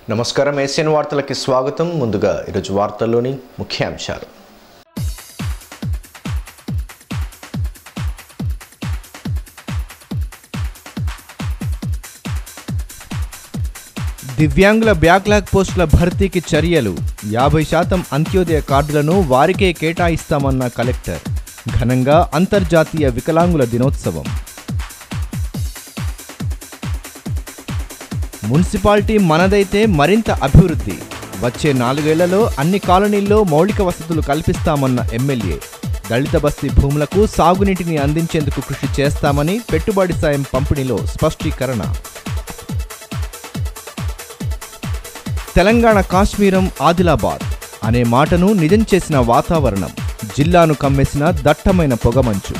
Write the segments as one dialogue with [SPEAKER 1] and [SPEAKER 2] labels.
[SPEAKER 1] నమస్కారం ఏసియన్ వార్తలకి స్వాగతం ముందుగా ఈరోజు వార్తల్లోని ముఖ్యాంశాలు
[SPEAKER 2] దివ్యాంగుల బ్యాక్లాగ్ పోస్టుల భర్తీకి చర్యలు యాభై శాతం అంత్యోదయ కార్డులను వారికే కేటాయిస్తామన్న కలెక్టర్ ఘనంగా అంతర్జాతీయ వికలాంగుల దినోత్సవం మున్సిపాలిటీ మనదైతే మరింత అభివృద్ధి వచ్చే నాలుగేళ్లలో అన్ని కాలనీల్లో మౌలిక వసతులు కల్పిస్తామన్న ఎమ్మెల్యే దళిత బస్తీ భూములకు సాగునీటిని అందించేందుకు కృషి చేస్తామని పెట్టుబడి సాయం పంపిణీలో స్పష్టీకరణ తెలంగాణ కాశ్మీరం ఆదిలాబాద్ అనే మాటను నిజం చేసిన వాతావరణం జిల్లాను కమ్మేసిన దట్టమైన పొగమంచు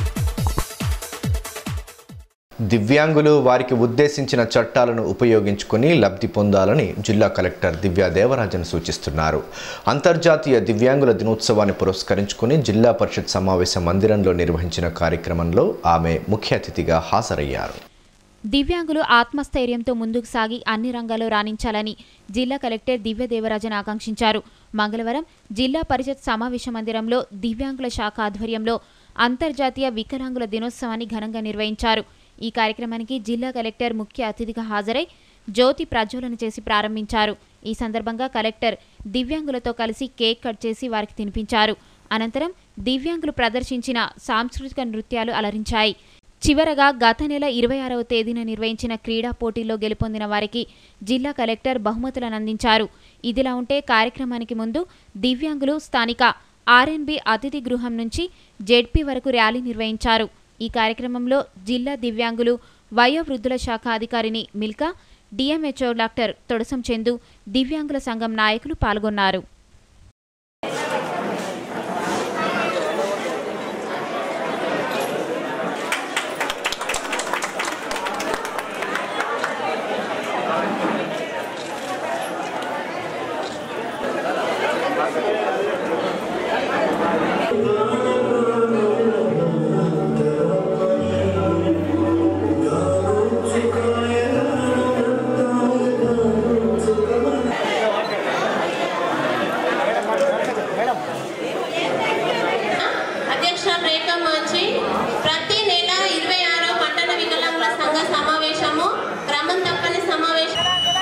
[SPEAKER 1] దివ్యాంగులు వారికి ఉద్దేశించిన చట్టాలను ఉపయోగించుకొని లబ్ధి పొందాలని జిల్లా కలెక్టర్ దివ్యా దేవరాజన్ సూచిస్తున్నారు అంతర్జాతీయ దివ్యాంగుల దినోత్సవాన్ని పురస్కరించుకుని జిల్లా పరిషత్ సమావేశ మందిరంలో నిర్వహించిన కార్యక్రమంలో ఆమె ముఖ్య అతిథిగా హాజరయ్యారు
[SPEAKER 3] దివ్యాంగులు ఆత్మస్థైర్యంతో ముందుకు సాగి అన్ని రంగాల్లో రాణించాలని జిల్లా కలెక్టర్ దివ్య దేవరాజన్ ఆకాంక్షించారు మంగళవారం జిల్లా పరిషత్ సమావేశ మందిరంలో దివ్యాంగుల శాఖ ఆధ్వర్యంలో అంతర్జాతీయ వికలాంగుల దినోత్సవాన్ని ఘనంగా నిర్వహించారు ఈ కార్యక్రమానికి జిల్లా కలెక్టర్ ముఖ్య అతిథిగా హాజరై జ్యోతి ప్రజ్వలన చేసి ప్రారంభించారు ఈ సందర్భంగా కలెక్టర్ దివ్యాంగులతో కలిసి కేక్ కట్ చేసి వారికి తినిపించారు అనంతరం దివ్యాంగులు ప్రదర్శించిన సాంస్కృతిక నృత్యాలు అలరించాయి చివరగా గత నెల ఇరవై ఆరవ తేదీన నిర్వహించిన క్రీడా పోటీల్లో గెలుపొందిన వారికి జిల్లా కలెక్టర్ బహుమతులను అందించారు ఇదిలా ఉంటే కార్యక్రమానికి ముందు దివ్యాంగులు స్థానిక ఆర్ఎన్బి అతిథి గృహం నుంచి జెడ్పీ వరకు ర్యాలీ నిర్వహించారు ఈ కార్యక్రమంలో జిల్లా దివ్యాంగులు వయోవృద్ధుల శాఖ అధికారిని మిల్కా డిఎంహెచ్ఓ డాక్టర్ తొడసం చందు దివ్యాంగుల సంఘం నాయకులు పాల్గొన్నారు
[SPEAKER 4] అధ్యక్ష రేఖ మార్చి ప్రతి నెల ఇరవై ఆరో పట్టణ వికలాంగుల సంఘ సమావేశము క్రమం తప్పని సమావేశం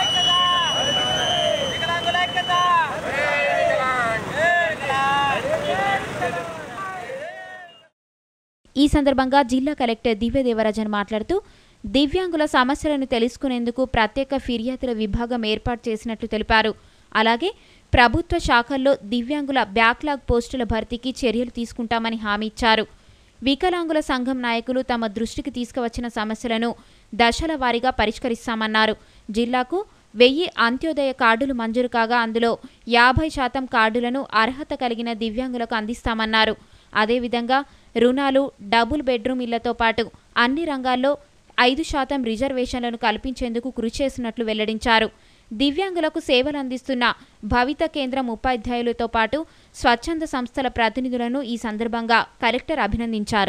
[SPEAKER 3] ఈ సందర్భంగా జిల్లా కలెక్టర్ దివ్య దేవరాజన్ మాట్లాడుతూ దివ్యాంగుల సమస్యలను తెలుసుకునేందుకు ప్రత్యేక ఫిర్యాదుల విభాగం ఏర్పాటు చేసినట్లు తెలిపారు అలాగే ప్రభుత్వ శాఖల్లో దివ్యాంగుల బ్యాక్లాగ్ పోస్టుల భర్తీకి చర్యలు తీసుకుంటామని హామీ ఇచ్చారు వికలాంగుల సంఘం నాయకులు తమ దృష్టికి తీసుకువచ్చిన సమస్యలను దశల వారీగా పరిష్కరిస్తామన్నారు జిల్లాకు వెయ్యి అంత్యోదయ కార్డులు మంజూరు కాగా అందులో యాభై శాతం కార్డులను అర్హత కలిగిన దివ్యాంగులకు అందిస్తామన్నారు అదేవిధంగా రుణాలు డబుల్ బెడ్రూమ్ ఇళ్లతో పాటు అన్ని రంగాల్లో ఐదు శాతం రిజర్వేషన్లను కల్పించేందుకు కృషి చేసినట్లు వెల్లడించారు దివ్యాంగులకు సేవలు అందిస్తున్న భవిత కేంద్రం ఉపాధ్యాయులతో పాటు స్వచ్ఛంద సంస్థల ప్రతినిధులను ఈ సందర్భంగా కలెక్టర్ అభినందించారు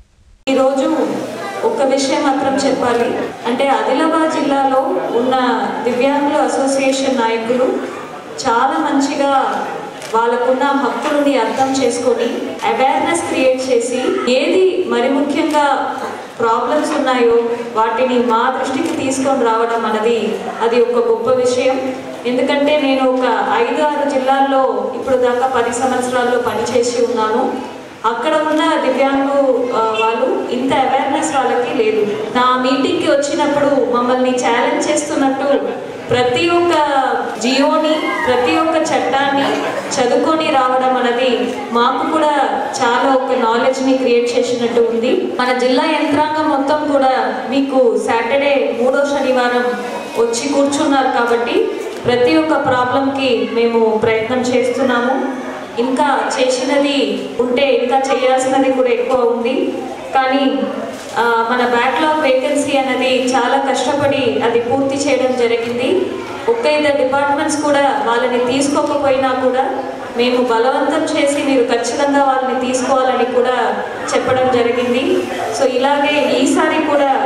[SPEAKER 5] ఈరోజు ఒక్క విషయం మాత్రం చెప్పాలి అంటే ఆదిలాబాద్ జిల్లాలో ఉన్న దివ్యాంగుల అసోసియేషన్ నాయకులు చాలా మంచిగా వాళ్ళకున్న హక్కులని అర్థం చేసుకొని అవేర్నెస్ క్రియేట్ చేసి ఏది మరి ముఖ్యంగా ప్రాబ్లమ్స్ ఉన్నాయో వాటిని మా దృష్టికి తీసుకొని రావడం అన్నది అది ఒక గొప్ప విషయం ఎందుకంటే నేను ఒక ఐదు ఆరు జిల్లాల్లో ఇప్పుడు దాకా పది సంవత్సరాల్లో పనిచేసి ఉన్నాను అక్కడ ఉన్న దివ్యాంగు ఆ, వాళ్ళు ఇంత అవేర్నెస్ వాళ్ళకి లేదు నా మీటింగ్కి వచ్చినప్పుడు మమ్మల్ని ఛాలెంజ్ చేస్తున్నట్టు ప్రతి ఒక్క జియోని ప్రతి ఒక్క చట్టాన్ని చదువుకొని రావడం అనేది మాకు కూడా చాలా ఒక నాలెడ్జ్ని క్రియేట్ చేసినట్టు ఉంది మన జిల్లా యంత్రాంగం మొత్తం కూడా మీకు సాటర్డే మూడో శనివారం వచ్చి కూర్చున్నారు కాబట్టి ప్రతి ఒక్క ప్రాబ్లంకి మేము ప్రయత్నం చేస్తున్నాము ఇంకా చేసినది ఉంటే ఇంకా చేయాల్సినది కూడా ఎక్కువ ఉంది కానీ ఆ, మన బ్యాక్లాగ్ వేకెన్సీ అనేది చాలా కష్టపడి అది పూర్తి చేయడం జరిగింది ఒక్క ఇద్దరు డిపార్ట్మెంట్స్ కూడా వాళ్ళని తీసుకోకపోయినా కూడా మేము బలవంతం చేసి మీరు ఖచ్చితంగా వాళ్ళని తీసుకోవాలని కూడా చెప్పడం జరిగింది సో ఇలాగే ఈసారి కూడా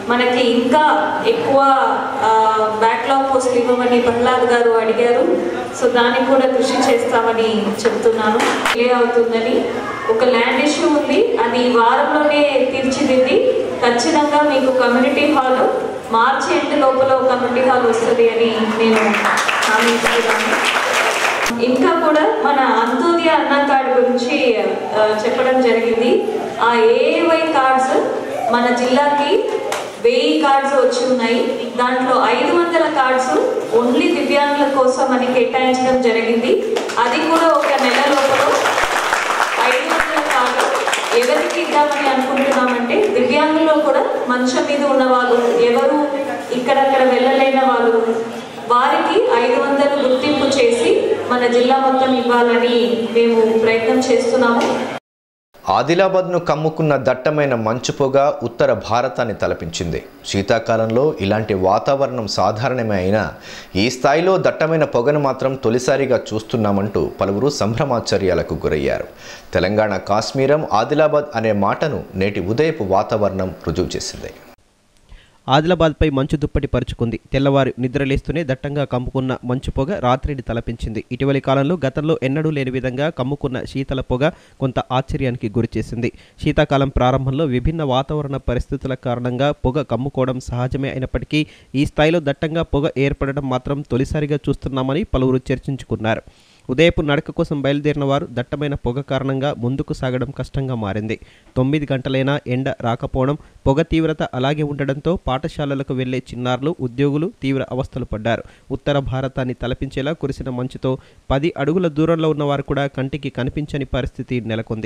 [SPEAKER 5] మనకి ఇంకా ఎక్కువ బ్యాక్లాగ్ పోస్టులు ఇవ్వమని ప్రహ్లాద్ గారు అడిగారు సో దానికి కూడా కృషి చేస్తామని చెప్తున్నాను డిలే అవుతుందని ఒక ల్యాండ్ ఇష్యూ ఉంది అది ఈ వారంలోనే తీర్చిదిద్ది ఖచ్చితంగా మీకు కమ్యూనిటీ హాల్ మార్చి ఎండ్ లోపల ఒక కమ్యూనిటీ హాల్ వస్తుంది అని నేను హామీ ఇస్తున్నాను ఇంకా కూడా మన అంత్యోదయ అన్న కార్డు గురించి ఆ, చెప్పడం జరిగింది ఆ ఏవై కార్డ్స్ మన జిల్లాకి వెయ్యి కార్డ్స్ వచ్చి ఉన్నాయి దాంట్లో ఐదు వందల కార్డ్స్ ఓన్లీ దివ్యాంగుల కోసం అని కేటాయించడం జరిగింది అది కూడా ఒక నెల లోపల ఐదు వందల కార్డు ఎవరికి ఇద్దామని అనుకుంటున్నామంటే దివ్యాంగుల్లో కూడా మంచం మీద ఉన్న వాళ్ళు ఎవరు ఇక్కడక్కడ వెళ్ళలేని వాళ్ళు వారికి ఐదు వందలు గుర్తింపు చేసి మన జిల్లా మొత్తం ఇవ్వాలని మేము ప్రయత్నం చేస్తున్నాము
[SPEAKER 1] ఆదిలాబాద్ను కమ్ముకున్న దట్టమైన మంచు పొగ ఉత్తర భారతాన్ని తలపించింది శీతాకాలంలో ఇలాంటి వాతావరణం సాధారణమే అయినా ఈ స్థాయిలో దట్టమైన పొగను మాత్రం తొలిసారిగా చూస్తున్నామంటూ పలువురు సంభ్రమాచర్యాలకు గురయ్యారు తెలంగాణ కాశ్మీరం ఆదిలాబాద్ అనే మాటను నేటి ఉదయపు వాతావరణం రుజువు చేసింది
[SPEAKER 6] ఆదిలాబాద్పై మంచు దుప్పటి పరుచుకుంది తెల్లవారు నిద్రలేస్తూనే దట్టంగా కమ్ముకున్న మంచు పొగ రాత్రిని తలపించింది ఇటీవలి కాలంలో గతంలో ఎన్నడూ లేని విధంగా కమ్ముకున్న శీతల పొగ కొంత ఆశ్చర్యానికి గురిచేసింది శీతాకాలం ప్రారంభంలో విభిన్న వాతావరణ పరిస్థితుల కారణంగా పొగ కమ్ముకోవడం సహజమే అయినప్పటికీ ఈ స్థాయిలో దట్టంగా పొగ ఏర్పడడం మాత్రం తొలిసారిగా చూస్తున్నామని పలువురు చర్చించుకున్నారు ఉదయపు నడక కోసం బయలుదేరిన వారు దట్టమైన పొగ కారణంగా ముందుకు సాగడం కష్టంగా మారింది తొమ్మిది గంటలైనా ఎండ రాకపోవడం పొగ తీవ్రత అలాగే ఉండడంతో పాఠశాలలకు వెళ్లే చిన్నారులు ఉద్యోగులు తీవ్ర అవస్థలు పడ్డారు ఉత్తర భారతాన్ని తలపించేలా కురిసిన మంచుతో పది అడుగుల దూరంలో ఉన్నవారు కూడా కంటికి కనిపించని పరిస్థితి నెలకొంది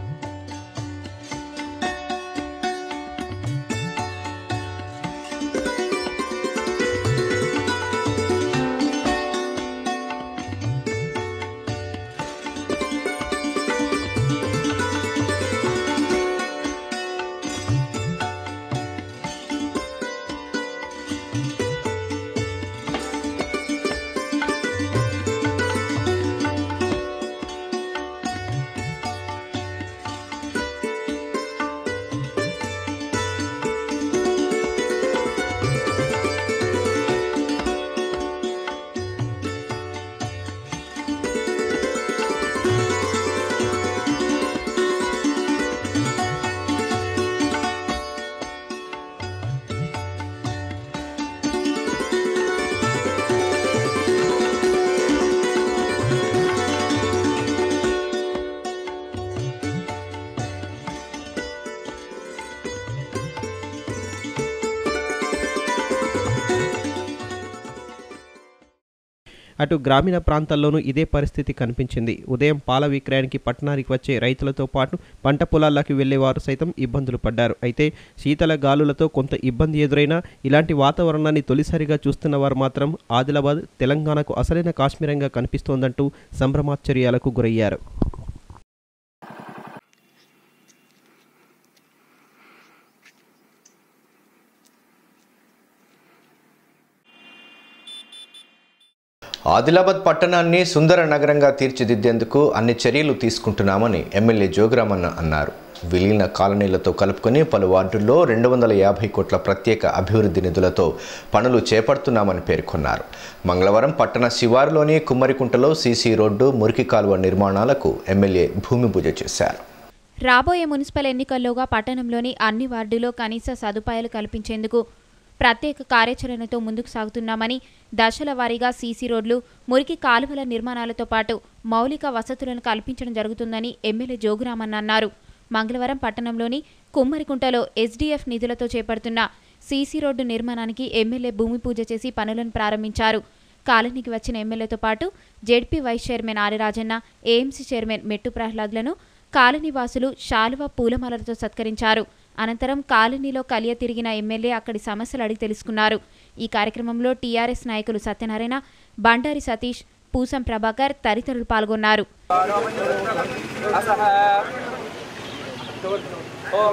[SPEAKER 6] అటు గ్రామీణ ప్రాంతాల్లోనూ ఇదే పరిస్థితి కనిపించింది ఉదయం పాల విక్రయానికి పట్టణానికి వచ్చే రైతులతో పాటు పంట పొలాల్లోకి వెళ్లేవారు సైతం ఇబ్బందులు పడ్డారు అయితే శీతల గాలులతో కొంత ఇబ్బంది ఎదురైనా ఇలాంటి వాతావరణాన్ని తొలిసారిగా చూస్తున్న వారు మాత్రం ఆదిలాబాద్ తెలంగాణకు అసలైన కాశ్మీరంగా కనిపిస్తోందంటూ సంభ్రమాశ్చర్యాలకు గురయ్యారు
[SPEAKER 1] ఆదిలాబాద్ పట్టణాన్ని సుందర నగరంగా తీర్చిదిద్దేందుకు అన్ని చర్యలు తీసుకుంటున్నామని ఎమ్మెల్యే జోగురామన్న అన్నారు విలీన కాలనీలతో కలుపుకొని పలు వార్డుల్లో రెండు వందల యాభై కోట్ల ప్రత్యేక అభివృద్ధి నిధులతో పనులు చేపడుతున్నామని పేర్కొన్నారు మంగళవారం పట్టణ శివారులోని కుమ్మరికుంటలో సీసీ రోడ్డు మురికి కాలువ నిర్మాణాలకు ఎమ్మెల్యే భూమి పూజ చేశారు
[SPEAKER 3] రాబోయే మున్సిపల్ ఎన్నికల్లోగా పట్టణంలోని అన్ని వార్డులో కనీస సదుపాయాలు కల్పించేందుకు ప్రత్యేక కార్యాచరణతో ముందుకు సాగుతున్నామని దశల వారీగా సీసీ రోడ్లు మురికి కాలువల నిర్మాణాలతో పాటు మౌలిక వసతులను కల్పించడం జరుగుతుందని ఎమ్మెల్యే జోగురామన్న అన్నారు మంగళవారం పట్టణంలోని కుమ్మరికుంటలో ఎస్డీఎఫ్ నిధులతో చేపడుతున్న సీసీ రోడ్డు నిర్మాణానికి ఎమ్మెల్యే భూమి పూజ చేసి పనులను ప్రారంభించారు కాలనీకి వచ్చిన ఎమ్మెల్యేతో పాటు ZP vice chairman R Rajanna AMC chairman Mettu ప్రహ్లాద్లను కాలనీ వాసులు శాలువ పూలమాలలతో సత్కరించారు అనంతరం కాలనీలో కలియ తిరిగిన ఎమ్మెల్యే అక్కడి సమస్యలు అడిగి తెలుసుకున్నారు ఈ కార్యక్రమంలో టీఆర్ఎస్ నాయకులు సత్యనారాయణ బండారి సతీష్ పూసం ప్రభాకర్ తదితరులు పాల్గొన్నారు
[SPEAKER 7] ఓం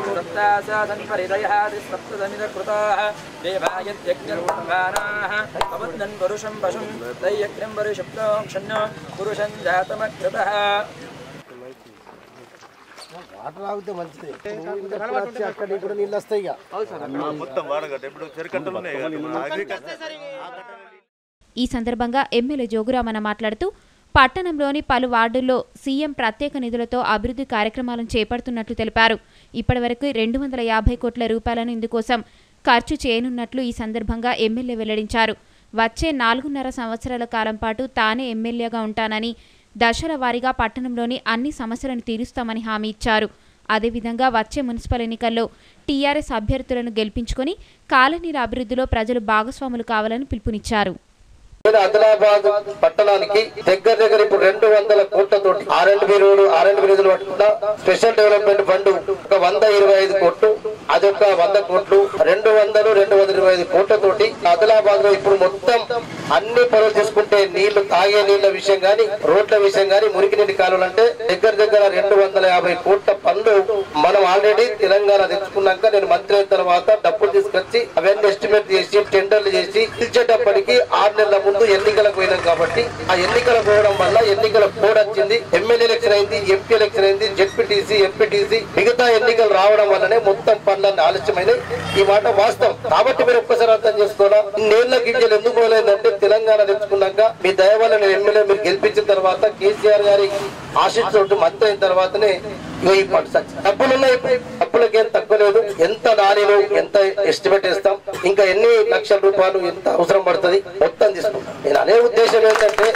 [SPEAKER 7] సప్తాసాధన్పరిదయాదిసప్తమిదకృతాः దేవాయత్యజ్ఞర్వగానాः అవద్దన్ పరుషం పశుం దయ్యగ్రం పరుషప్తో క్షణ్య పురుషం జాతమకృతः
[SPEAKER 8] వాటర్ ఆగితే మంచిది ఇప్పుడు వచ్చి అక్కడ కూడా నీళ్ళు వస్తాయి ఇక
[SPEAKER 9] మొత్తం వాడగట్ట ఇప్పుడు చెరుకట్టలు ఉన్నాయి కదా అగ్రికల్చర్
[SPEAKER 3] ఈ సందర్భంగా ఎమ్మెల్యే జోగురామన్న మాట్లాడుతూ పట్టణంలోని పలు వార్డుల్లో సీఎం ప్రత్యేక నిధులతో అభివృద్ధి కార్యక్రమాలను చేపడుతున్నట్లు తెలిపారు ఇప్పటివరకు రెండు వందల యాభై కోట్ల రూపాయలను ఇందుకోసం ఖర్చు చేయనున్నట్లు ఈ సందర్భంగా ఎమ్మెల్యే వెల్లడించారు వచ్చే నాలుగున్నర సంవత్సరాల కాలం పాటు తానే ఎమ్మెల్యేగా ఉంటానని దశల వారీగా పట్టణంలోని అన్ని సమస్యలను తీరుస్తామని హామీ ఇచ్చారు అదేవిధంగా వచ్చే మున్సిపల్ ఎన్నికల్లో టీఆర్ఎస్ అభ్యర్థులను గెలిపించుకొని కాలనీల అభివృద్ధిలో ప్రజలు భాగస్వాములు కావాలని పిలుపునిచ్చారు
[SPEAKER 8] ఆదిలాబాద్ పట్టణానికి దగ్గర దగ్గర ఇప్పుడు రెండు వందల కోట్లతోటి R and B road R and B నిధులు పట్టుకున్న స్పెషల్ డెవలప్మెంట్ ఫండ్ ఒక వంద ఇరవై ఐదు కోట్లు అదొక వంద కోట్లు రెండు వందలు రెండు వందల ఇరవై ఐదు కోట్లతోటి ఆదిలాబాద్ లో ఇప్పుడు మొత్తం అన్ని పనులు తీసుకుంటే నీళ్లు తాగే నీళ్ల విషయం గాని రోడ్ల విషయం గాని మురికి నీటి కాలువలు అంటే దగ్గర దగ్గర రెండు వందల యాభై కోట్ల పనులు మనం ఆల్రెడీ తెలంగాణ తెచ్చుకున్నాక నేను మంత్రి అయిన తర్వాత డబ్బులు తీసుకొచ్చి అవన్నీ ఎస్టిమేట్ చేసి టెండర్లు చేసి ఇచ్చేటప్పటికి ఆరు నెలల ముందు ఎన్నికలకు పోయినాం కాబట్టి ఆ ఎన్నికలకు పోవడం వల్ల ఎన్నికల కోడ్ వచ్చింది ఎమ్మెల్యే ఎలక్షన్ అయింది ఎంపీ ఎలక్షన్ అయింది జెడ్పీటీసీ ఎంపీటీసీ మిగతా ఎన్నికలు రావడం వల్లనే మొత్తం పనులన్నీ ఆలస్యమైనవి ఈ మాట వాస్తవం కాబట్టి మీరు ఒక్కసారి అర్థం చేసుకోవాలా నేళ్ల గింజలు ఎందుకు పోలేదంటే తెలంగాణ తెచ్చుకున్నాక మీ దయ వల్ల నేను ఎమ్మెల్యే మీరు గెలిపించిన తర్వాత కేసీఆర్ గారి ఆశించుకుంటూ మంత్రి అయిన తర్వాతనే ఇగో ఈ పంట సచ్చి- డబ్బులు ఉన్నాయి ఇప్పుడు. డబ్బులకి ఏం తక్కువ లేదు ఎంత నాణ్యలు ఎంత ఎస్టిమేట్ ఇస్తాం ఇంకా ఎన్ని లక్షల రూపాయలు ఎంత అవసరం పడుతుంది మొత్తం తీసుకుంటాం నేను అనే ఉద్దేశం ఏంటంటే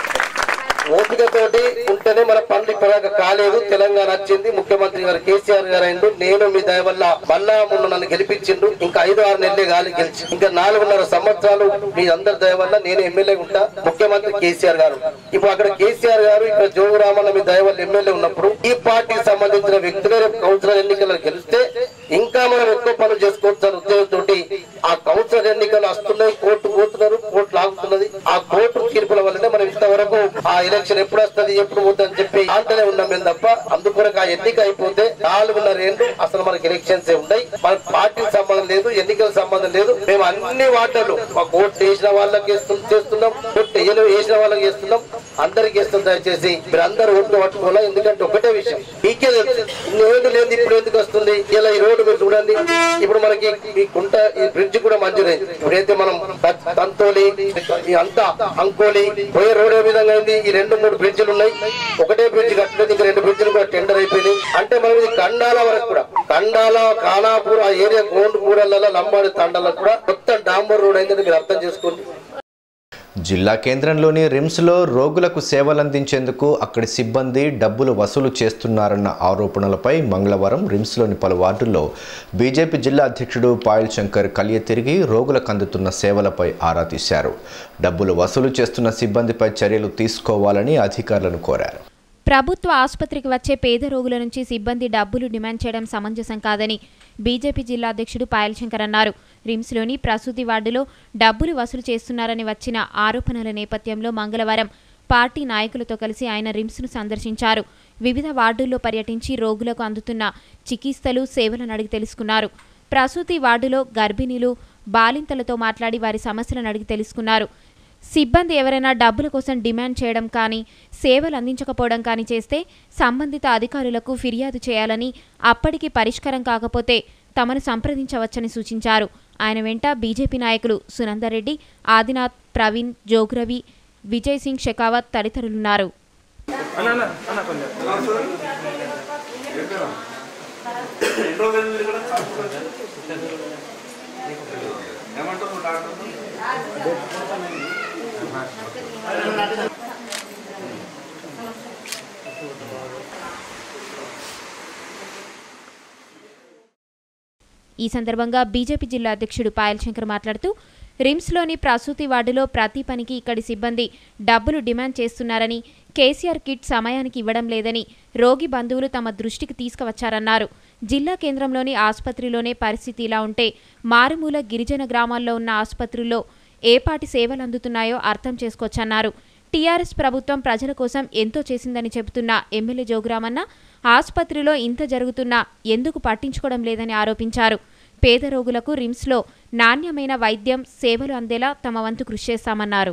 [SPEAKER 8] ఓపికతోటి ఉంటేనే మన పనులు ఇప్పటిదాకా కాలేదు తెలంగాణ వచ్చింది ముఖ్యమంత్రి గారు కేసీఆర్ గారు అయిండు నేను మీ దయ వల్ల మళ్ళా మొన్న నన్ను గెలిపించిండు ఇంకా ఐదు ఆరు నెలలే గాలి గెలిచి ఇంకా నాలుగున్నర సంవత్సరాలు మీ అందరి దయ వల్ల నేను ఎమ్మెల్యే ఉంటా ముఖ్యమంత్రి కేసీఆర్ గారు ఇప్పుడు అక్కడ కేసీఆర్ గారు ఇక్కడ జోగురామన్న మీ దయ వల్ల ఎమ్మెల్యే ఉన్నప్పుడు ఈ పార్టీకి సంబంధించిన వ్యక్తులే రేపు కౌన్సిలర్ ఎన్నికల్లో గెలిస్తే ఇంకా మనం ఎక్కువ పనులు చేసుకోవచ్చు అనే ఉద్దేశంతో ఆ కౌన్సిలర్ ఎన్నికలు వస్తున్నాయి కోర్టు పోతున్నారు కోర్టు లాగుతున్నది ఆ కోర్టు తీర్పుల వల్లనే మనం ఇంతవరకు ఆ ఎలక్షన్ ఎప్పుడు వస్తుంది ఎప్పుడు పోతుంది అని చెప్పి అంటనే ఉన్నాం మేము తప్ప అందుకొరకు ఆ ఎన్నిక అయిపోతే నాలుగున్నర ఏళ్ళు అసలు మనకి ఎలక్షన్స్ ఉంటాయి మన పార్టీకి సంబంధం లేదు ఎన్నికల సంబంధం లేదు మేము అన్ని వార్డులు మా కోర్టు వేసిన వాళ్ళకి వేస్తు- చేస్తున్నాం కోర్టు వేయని వేసిన వాళ్ళకి చేస్తున్నాం అందరికి వేస్తాం దయచేసి మీరు అందరూ ఓట్లు పట్టుకోవాలా ఎందుకంటే ఒకటే విషయం మీకే తెలుసు ఇన్ని ఏళ్ళు లేదు ఇప్పుడు ఎందుకు వస్తుంది ఇలా ఈ రోడ్డు మీరు చూడండి ఇప్పుడు మనకి ఈ కుంట ఈ బ్రిడ్జ్ కూడా మంజూరైంది ఇప్పుడైతే మనం త- తంతోలి ఈ అంతా అంకోలి పోయే రోడ్ ఏ విధంగా అయింది ఈ రెండు మూడు బ్రిడ్జిలు ఉన్నాయి ఒకటే బ్రిడ్జ్ కట్టలేదు ఇంకా రెండు బ్రిడ్జిలు కూడా టెండర్ అయిపోయినాయి అంటే మనం ఇది కండాల వరకు కూడా కండాల కానాపూర్ ఆ ఏరియా గోండు కూడలలో లంబాడి తండాలకు కూడా మొత్తం డాంబర్ రోడ్ అయిందని మీరు అర్థం చేసుకోండి
[SPEAKER 1] జిల్లా కేంద్రంలోని రిమ్స్లో రోగులకు సేవలందించేందుకు అక్కడి సిబ్బంది డబ్బులు వసూలు చేస్తున్నారన్న ఆరోపణలపై మంగళవారం రిమ్స్లోని పలు వార్డుల్లో బీజేపీ జిల్లా అధ్యక్షుడు పాయల్ శంకర్ కలియ తిరిగి రోగులకు అందుతున్న సేవలపై ఆరా తీశారు డబ్బులు వసూలు చేస్తున్న సిబ్బందిపై చర్యలు తీసుకోవాలని అధికారులను కోరారు
[SPEAKER 3] ప్రభుత్వ ఆసుపత్రికి వచ్చే పేద రోగుల నుంచి సిబ్బంది డబ్బులు డిమాండ్ చేయడం సమంజసం కాదని బీజేపీ జిల్లా అధ్యక్షుడు పాయల్ శంకర్ అన్నారు రిమ్స్లోని ప్రసూతి వార్డులో డబ్బులు వసూలు చేస్తున్నారని వచ్చిన ఆరోపణల నేపథ్యంలో మంగళవారం పార్టీ నాయకులతో కలిసి ఆయన రిమ్స్ను సందర్శించారు వివిధ వార్డుల్లో పర్యటించి రోగులకు అందుతున్న చికిత్సలు సేవలను అడిగి తెలుసుకున్నారు ప్రసూతి వార్డులో గర్భిణీలు బాలింతలతో మాట్లాడి వారి సమస్యలను అడిగి తెలుసుకున్నారు సిబ్బంది ఎవరైనా డబ్బుల కోసం డిమాండ్ చేయడం కానీ సేవలు అందించకపోవడం కానీ చేస్తే సంబంధిత అధికారులకు ఫిర్యాదు చేయాలని అప్పటికి పరిష్కారం కాకపోతే తమను సంప్రదించవచ్చని సూచించారు ఆయన వెంట బీజేపీ నాయకులు సునందరెడ్డి ఆదినాథ్ ప్రవీణ్ జోగురవి విజయ్ సింగ్ షెకావత్ తదితరులున్నారు
[SPEAKER 7] అన్న అన్న అన్న కొంచెం
[SPEAKER 3] ఈ సందర్భంగా బీజేపీ జిల్లా అధ్యక్షుడు పాయల్ శంకర్ మాట్లాడుతూ రిమ్స్లోని ప్రసూతి వార్డులో ప్రతి పనికి ఇక్కడి సిబ్బంది డబ్బులు డిమాండ్ చేస్తున్నారని కేసీఆర్ కిట్ సమయానికి ఇవ్వడం లేదని రోగి బంధువులు తమ దృష్టికి తీసుకువచ్చారన్నారు జిల్లా కేంద్రంలోని ఆసుపత్రిలోనే పరిస్థితి ఇలా ఉంటే మారుమూల గిరిజన గ్రామాల్లో ఉన్న ఆసుపత్రుల్లో ఏపాటి సేవలు అందుతున్నాయో అర్థం చేసుకోవచ్చన్నారు టీఆర్ఎస్ ప్రభుత్వం ప్రజల కోసం ఎంతో చేసిందని చెబుతున్న ఎమ్మెల్యే జోగురామన్న ఆసుపత్రిలో ఇంత జరుగుతున్నా ఎందుకు పట్టించుకోవడం లేదని ఆరోపించారు పేద రోగులకు రిమ్స్లో నాణ్యమైన వైద్యం సేవలు అందేలా తమ వంతు కృషి చేస్తామన్నారు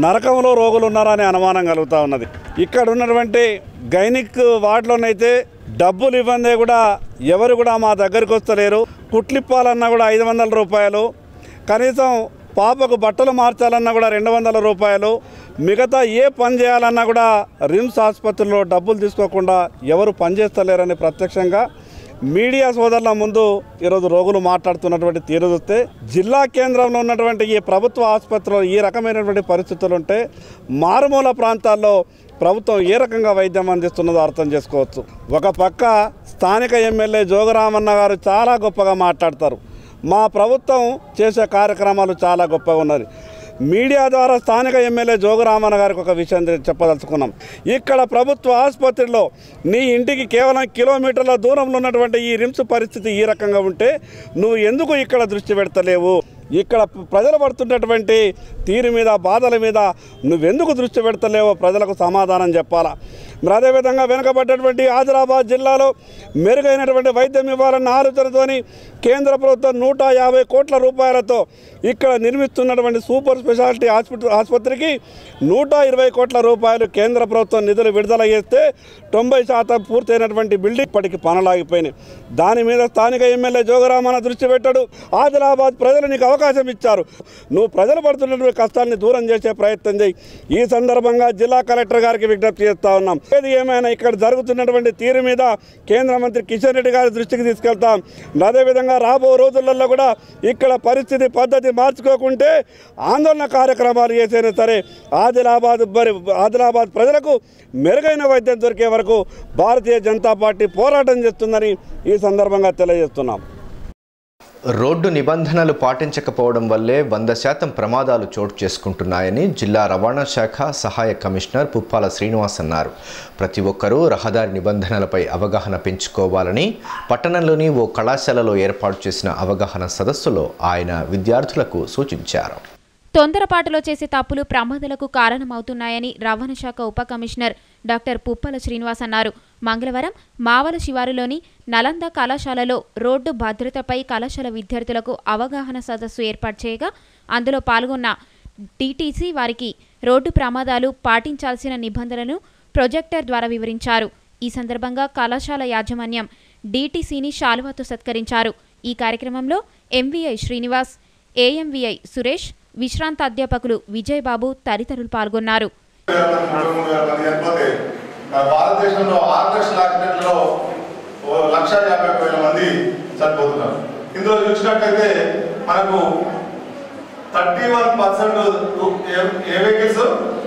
[SPEAKER 10] నరకంలో రోగులు ఉన్నారనే అనుమానం కలుగుతూ ఉన్నది ఇక్కడ ఉన్నటువంటి గైనిక్ వార్డులోనైతే డబ్బులు ఇవ్వందే కూడా ఎవరు కూడా మా దగ్గరికి వస్తలేరు కుట్లిప్పాలన్నా కూడా ఐదు వందల రూపాయలు కనీసం పాపకు బట్టలు మార్చాలన్నా కూడా రెండు వందల రూపాయలు మిగతా ఏ పని చేయాలన్నా కూడా రిమ్స్ ఆసుపత్రిలో డబ్బులు తీసుకోకుండా ఎవరు పనిచేస్తలేరని ప్రత్యక్షంగా మీడియా సోదరుల ముందు ఈరోజు రోగులు మాట్లాడుతున్నటువంటి తీరు చూస్తే జిల్లా కేంద్రంలో ఉన్నటువంటి ఈ ప్రభుత్వ ఆసుపత్రిలో ఈ రకమైనటువంటి పరిస్థితులు ఉంటే మారుమూల ప్రాంతాల్లో ప్రభుత్వం ఏ రకంగా వైద్యం అందిస్తున్నదో అర్థం చేసుకోవచ్చు ఒక పక్క స్థానిక ఎమ్మెల్యే జోగరామన్న గారు చాలా గొప్పగా మాట్లాడతారు మా ప్రభుత్వం చేసే కార్యక్రమాలు చాలా గొప్పగా ఉన్నది మీడియా ద్వారా స్థానిక ఎమ్మెల్యే జోగురామన్న గారికి ఒక విషయం చెప్పదలుచుకున్నాం ఇక్కడ ప్రభుత్వ ఆసుపత్రిలో నీ ఇంటికి కేవలం కిలోమీటర్ల దూరంలో ఉన్నటువంటి ఈ రిమ్స్ పరిస్థితి ఈ రకంగా ఉంటే నువ్వు ఎందుకు ఇక్కడ దృష్టి పెడతలేవు ఇక్కడ ప్రజలు పడుతున్నటువంటి తీరు మీద బాధల మీద నువ్వెందుకు దృష్టి పెడతలేవో ప్రజలకు సమాధానం చెప్పాలా మరి అదేవిధంగా వెనుకబడ్డటువంటి ఆదిలాబాద్ జిల్లాలో మెరుగైనటువంటి వైద్యం ఇవ్వాలన్న ఆలోచనతోని కేంద్ర ప్రభుత్వం నూట యాభై కోట్ల రూపాయలతో ఇక్కడ నిర్మిస్తున్నటువంటి సూపర్ స్పెషాలిటీ హాస్పిటల్ ఆసుపత్రికి నూట ఇరవై కోట్ల రూపాయలు కేంద్ర ప్రభుత్వం నిధులు విడుదల చేస్తే తొంభై శాతం పూర్తయినటువంటి బిల్డింగ్ ఇప్పటికి పనులాగిపోయినాయి దాని మీద స్థానిక ఎమ్మెల్యే జోగరామన్న దృష్టి పెట్టాడు ఆదిలాబాద్ ప్రజలు నీకు అవకాశం ఇచ్చారు నువ్వు ప్రజలు పడుతున్నటువంటి కష్టాన్ని దూరం చేసే ప్రయత్నం చేయి ఈ సందర్భంగా జిల్లా కలెక్టర్ గారికి విజ్ఞప్తి చేస్తా ఉన్నాం ఏది ఏమైనా ఇక్కడ జరుగుతున్నటువంటి తీరు మీద కేంద్ర మంత్రి కిషన్ రెడ్డి గారి దృష్టికి తీసుకెళ్తాం అదేవిధంగా రాబో రోజులలో కూడా ఇక్కడ పరిస్థితి పద్ధతి మార్చుకోకుంటే ఆందోళన కార్యక్రమాలు చేసైనా సరే ఆదిలాబాద్ మరి ఆదిలాబాద్ ప్రజలకు మెరుగైన వైద్యం దొరికే వరకు భారతీయ జనతా పార్టీ పోరాటం చేస్తుందని ఈ సందర్భంగా తెలియజేస్తున్నాం
[SPEAKER 1] రోడ్డు నిబంధనలు పాటించకపోవడం వల్లే వంద శాతం ప్రమాదాలు చోటు చేసుకుంటున్నాయని జిల్లా రవాణా శాఖ సహాయ కమిషనర్ పుప్పాల శ్రీనివాస్ అన్నారు ప్రతి ఒక్కరూ రహదారి నిబంధనలపై అవగాహన పెంచుకోవాలని పట్టణంలోని ఓ కళాశాలలో ఏర్పాటు చేసిన అవగాహన సదస్సులో ఆయన విద్యార్థులకు సూచించారు
[SPEAKER 3] తొందరపాటులో చేసే తప్పులు ప్రమాదాలకు కారణమవుతున్నాయని రవాణా శాఖ ఉప కమిషనర్ డాక్టర్ పుప్పల శ్రీనివాస్ అన్నారు మంగళవారం మావల శివారులోని నలంద కళాశాలలో రోడ్డు భద్రతపై కళాశాల విద్యార్థులకు అవగాహన సదస్సు ఏర్పాటు చేయగా అందులో పాల్గొన్న టీటీసీ వారికి రోడ్డు ప్రమాదాలు పాటించాల్సిన నిబంధనలను ప్రొజెక్టర్ ద్వారా వివరించారు ఈ సందర్భంగా కళాశాల యాజమాన్యం డీటీసీని శాలువాతో సత్కరించారు ఈ కార్యక్రమంలో ఎంవీఐ శ్రీనివాస్ ఏఎంవీఐ సురేష్ విశ్రాంత అధ్యాపకులు విజయ్ బాబు తదితరులు పాల్గొన్నారు
[SPEAKER 11] లేకపోతే భారతదేశంలో ఆరు లక్షల యాక్సిడెంట్లో ఓ లక్ష యాభై ఒక్క వేల మంది చనిపోతున్నారు ఇందులో చూసినట్టయితే మనకు థర్టీ వన్ పర్సెంట్ ఏ వెహికల్స్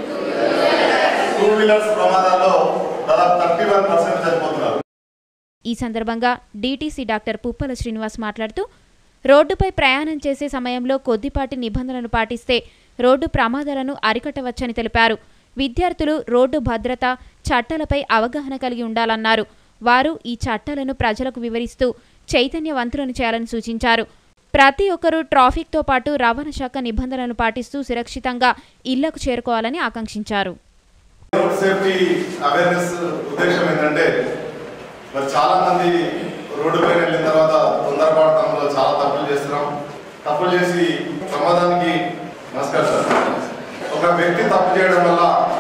[SPEAKER 11] టూ వీలర్స్ ప్రమాదాల్లో దాదాపు థర్టీ వన్ పర్సెంట్ చనిపోతున్నారు
[SPEAKER 3] ఈ సందర్భంగా డీటీసీ డాక్టర్ పుప్పల శ్రీనివాస్ మాట్లాడుతూ రోడ్డుపై ప్రయాణం చేసే సమయంలో కొద్దిపాటి నిబంధనలు పాటిస్తే రోడ్డు ప్రమాదాలను అరికట్టవచ్చని తెలిపారు విద్యార్థులు రోడ్డు భద్రత చట్టాలపై అవగాహన కలిగి ఉండాలన్నారు వారు ఈ చట్టాలను ప్రజలకు వివరిస్తూ చైతన్యవంతులను చేయాలని సూచించారు ప్రతి ఒక్కరూ ట్రాఫిక్తో పాటు రవాణా శాఖ నిబంధనలను పాటిస్తూ సురక్షితంగా ఇళ్లకు చేరుకోవాలని ఆకాంక్షించారు
[SPEAKER 11] రోడ్ సేఫ్టీ అవేర్నెస్ ఉద్దేశం ఏంటంటే మరి చాలా మంది రోడ్డు పైన వెళ్ళిన తర్వాత తొందరపాటుతనంలో చాలా తప్పులు చేస్తున్నాం తప్పులు చేసి ప్రమాదానికి నమస్కారం సార్ ఒక వ్యక్తి తప్పు చేయడం వల్ల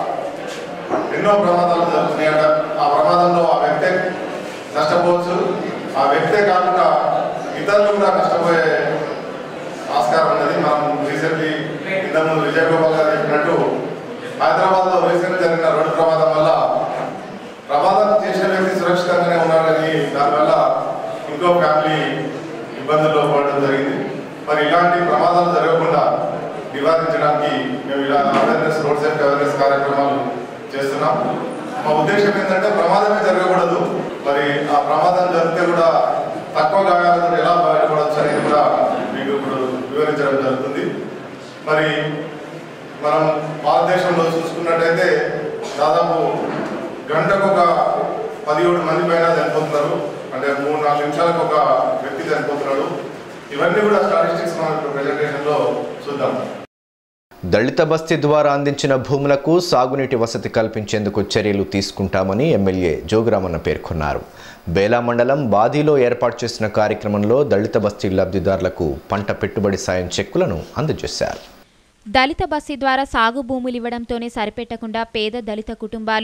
[SPEAKER 11] ఎన్నో ప్రమాదాలు జరుగుతున్నాయట ఆ ప్రమాదంలో ఆ వ్యక్తే నష్టపోవచ్చు ఆ వ్యక్తే కాకుండా ఇతరులు కూడా నష్టపోయే ఆస్కారం ఉన్నది మనం రీసెంట్లీ ఇంతకుముందు విజయ్ గోపాల్ గారు చెప్పినట్టు హైదరాబాద్ లో రీసెంట్ జరిగిన రోడ్డు ప్రమాదం వల్ల ప్రమాదం చేసిన వ్యక్తి సురక్షితంగానే ఉన్నారు కానీ దానివల్ల ఇంకో ఫ్యామిలీ ఇబ్బందుల్లో పడడం జరిగింది మరి ఇలాంటి ప్రమాదాలు జరగకుండా నివారించడానికి మేము ఇలా అవేర్నెస్ రోడ్ సేఫ్టీ అవేర్నెస్ కార్యక్రమాలు చేస్తున్నాం మా ఉద్దేశం ఏంటంటే ప్రమాదమే జరగకూడదు మరి ఆ ప్రమాదం జరిగితే కూడా తక్కువ గాయాలతో ఎలా బయటపడవచ్చు అనేది కూడా మీకు ఇప్పుడు వివరించడం జరుగుతుంది మరి మనం భారతదేశంలో చూసుకున్నట్టయితే దాదాపు గంటకు ఒక పదిహేడు మంది పైన చనిపోతున్నారు అంటే మూడు నాలుగు నిమిషాలకు ఒక వ్యక్తి చనిపోతున్నాడు ఇవన్నీ కూడా స్టాటిస్టిక్స్ మనం ఇప్పుడు ప్రెజెంటేషన్లో చూద్దాం
[SPEAKER 1] దళిత బస్తీ ద్వారా అందించిన భూములకు సాగునీటి వసతి కల్పించేందుకు చర్యలు తీసుకుంటామని ఎమ్మెల్యే జోగురామన్న పేర్కొన్నారు బేలా మండలం బాదీలో ఏర్పాటు చేసిన కార్యక్రమంలో దళిత బస్తీ లబ్ధిదారులకు పంట పెట్టుబడి సాయం చెక్కులను అందజేశారు
[SPEAKER 3] దళిత బస్తీ ద్వారా సాగు భూములు ఇవ్వడంతోనే సరిపెట్టకుండా పేద దళిత కుటుంబాలు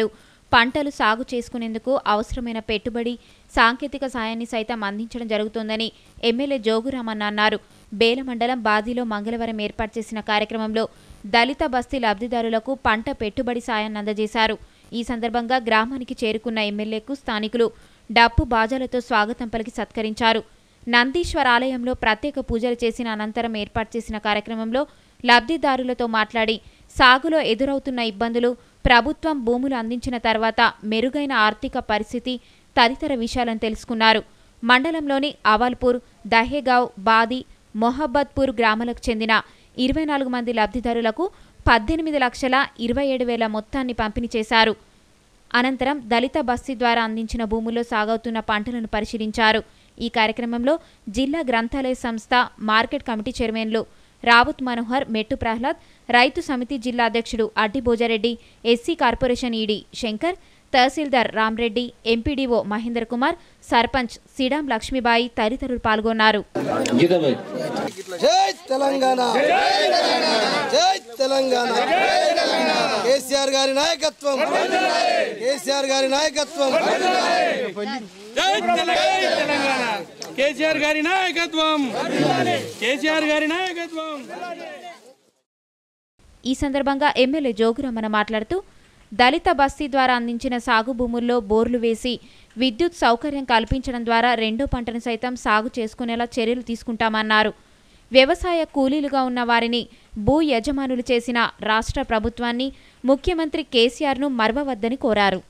[SPEAKER 3] పంటలు సాగు చేసుకునేందుకు అవసరమైన పెట్టుబడి సాంకేతిక సాయాన్ని సైతం అందించడం జరుగుతోందని ఎమ్మెల్యే జోగురామన్న అన్నారు బేల మండలం బాదిలో మంగళవారం ఏర్పాటు చేసిన కార్యక్రమంలో దళిత బస్తీ లబ్ధిదారులకు పంట పెట్టుబడి సాయాన్ని అందజేశారు ఈ సందర్భంగా గ్రామానికి చేరుకున్న ఎమ్మెల్యేకు స్థానికులు డప్పు బాజాలతో స్వాగతం పలికి సత్కరించారు నందీశ్వర ఆలయంలో ప్రత్యేక పూజలు చేసిన అనంతరం ఏర్పాటు చేసిన కార్యక్రమంలో లబ్ధిదారులతో మాట్లాడి సాగులో ఎదురవుతున్న ఇబ్బందులు ప్రభుత్వం భూములు అందించిన తర్వాత మెరుగైన ఆర్థిక పరిస్థితి తదితర విషయాలను తెలుసుకున్నారు మండలంలోని అవాల్పూర్ దహేగావ్ బాది మొహబ్బత్పూర్ గ్రామాలకు చెందిన ఇరవై నాలుగు మంది లబ్ధిదారులకు పద్దెనిమిది లక్షల ఇరవై ఏడు వేల మొత్తాన్ని పంపిణీ చేశారు అనంతరం దళిత బస్తీ ద్వారా అందించిన భూముల్లో సాగవుతున్న పంటలను పరిశీలించారు ఈ కార్యక్రమంలో జిల్లా గ్రంథాలయ సంస్థ మార్కెట్ కమిటీ చైర్మన్లు రావుత్ మనోహర్ మెట్టు ప్రహ్లాద్ రైతు సమితి జిల్లా అధ్యక్షుడు Addi Bhojareddy SC corporation ED Shankar tahsildar Ramreddy MPDO Mahender Kumar sarpanch Sidam Lakshmibai తదితరులు పాల్గొన్నారు
[SPEAKER 12] జై తెలంగాణ జై తెలంగాణ కేసీఆర్ గారి నాయకత్వం కేసీఆర్ గారి నాయకత్వం
[SPEAKER 7] కేసీఆర్ గారి నాయకత్వం కేసీఆర్ గారి నాయకత్వం
[SPEAKER 3] ఈ సందర్భంగా ఎమ్మెల్యే జోగురమణ మాట్లాడుతూ దళిత బస్తీ ద్వారా అందించిన సాగు భూముల్లో బోర్లు వేసి విద్యుత్ సౌకర్యం కల్పించడం ద్వారా రెండో పంటను సైతం సాగు చేసుకునేలా చర్యలు తీసుకుంటామన్నారు వ్యవసాయ కూలీలుగా ఉన్న వారిని భూ యజమానులు చేసిన రాష్ట్ర ప్రభుత్వాన్ని ముఖ్యమంత్రి కేసీఆర్ను మరవవద్దని కోరారు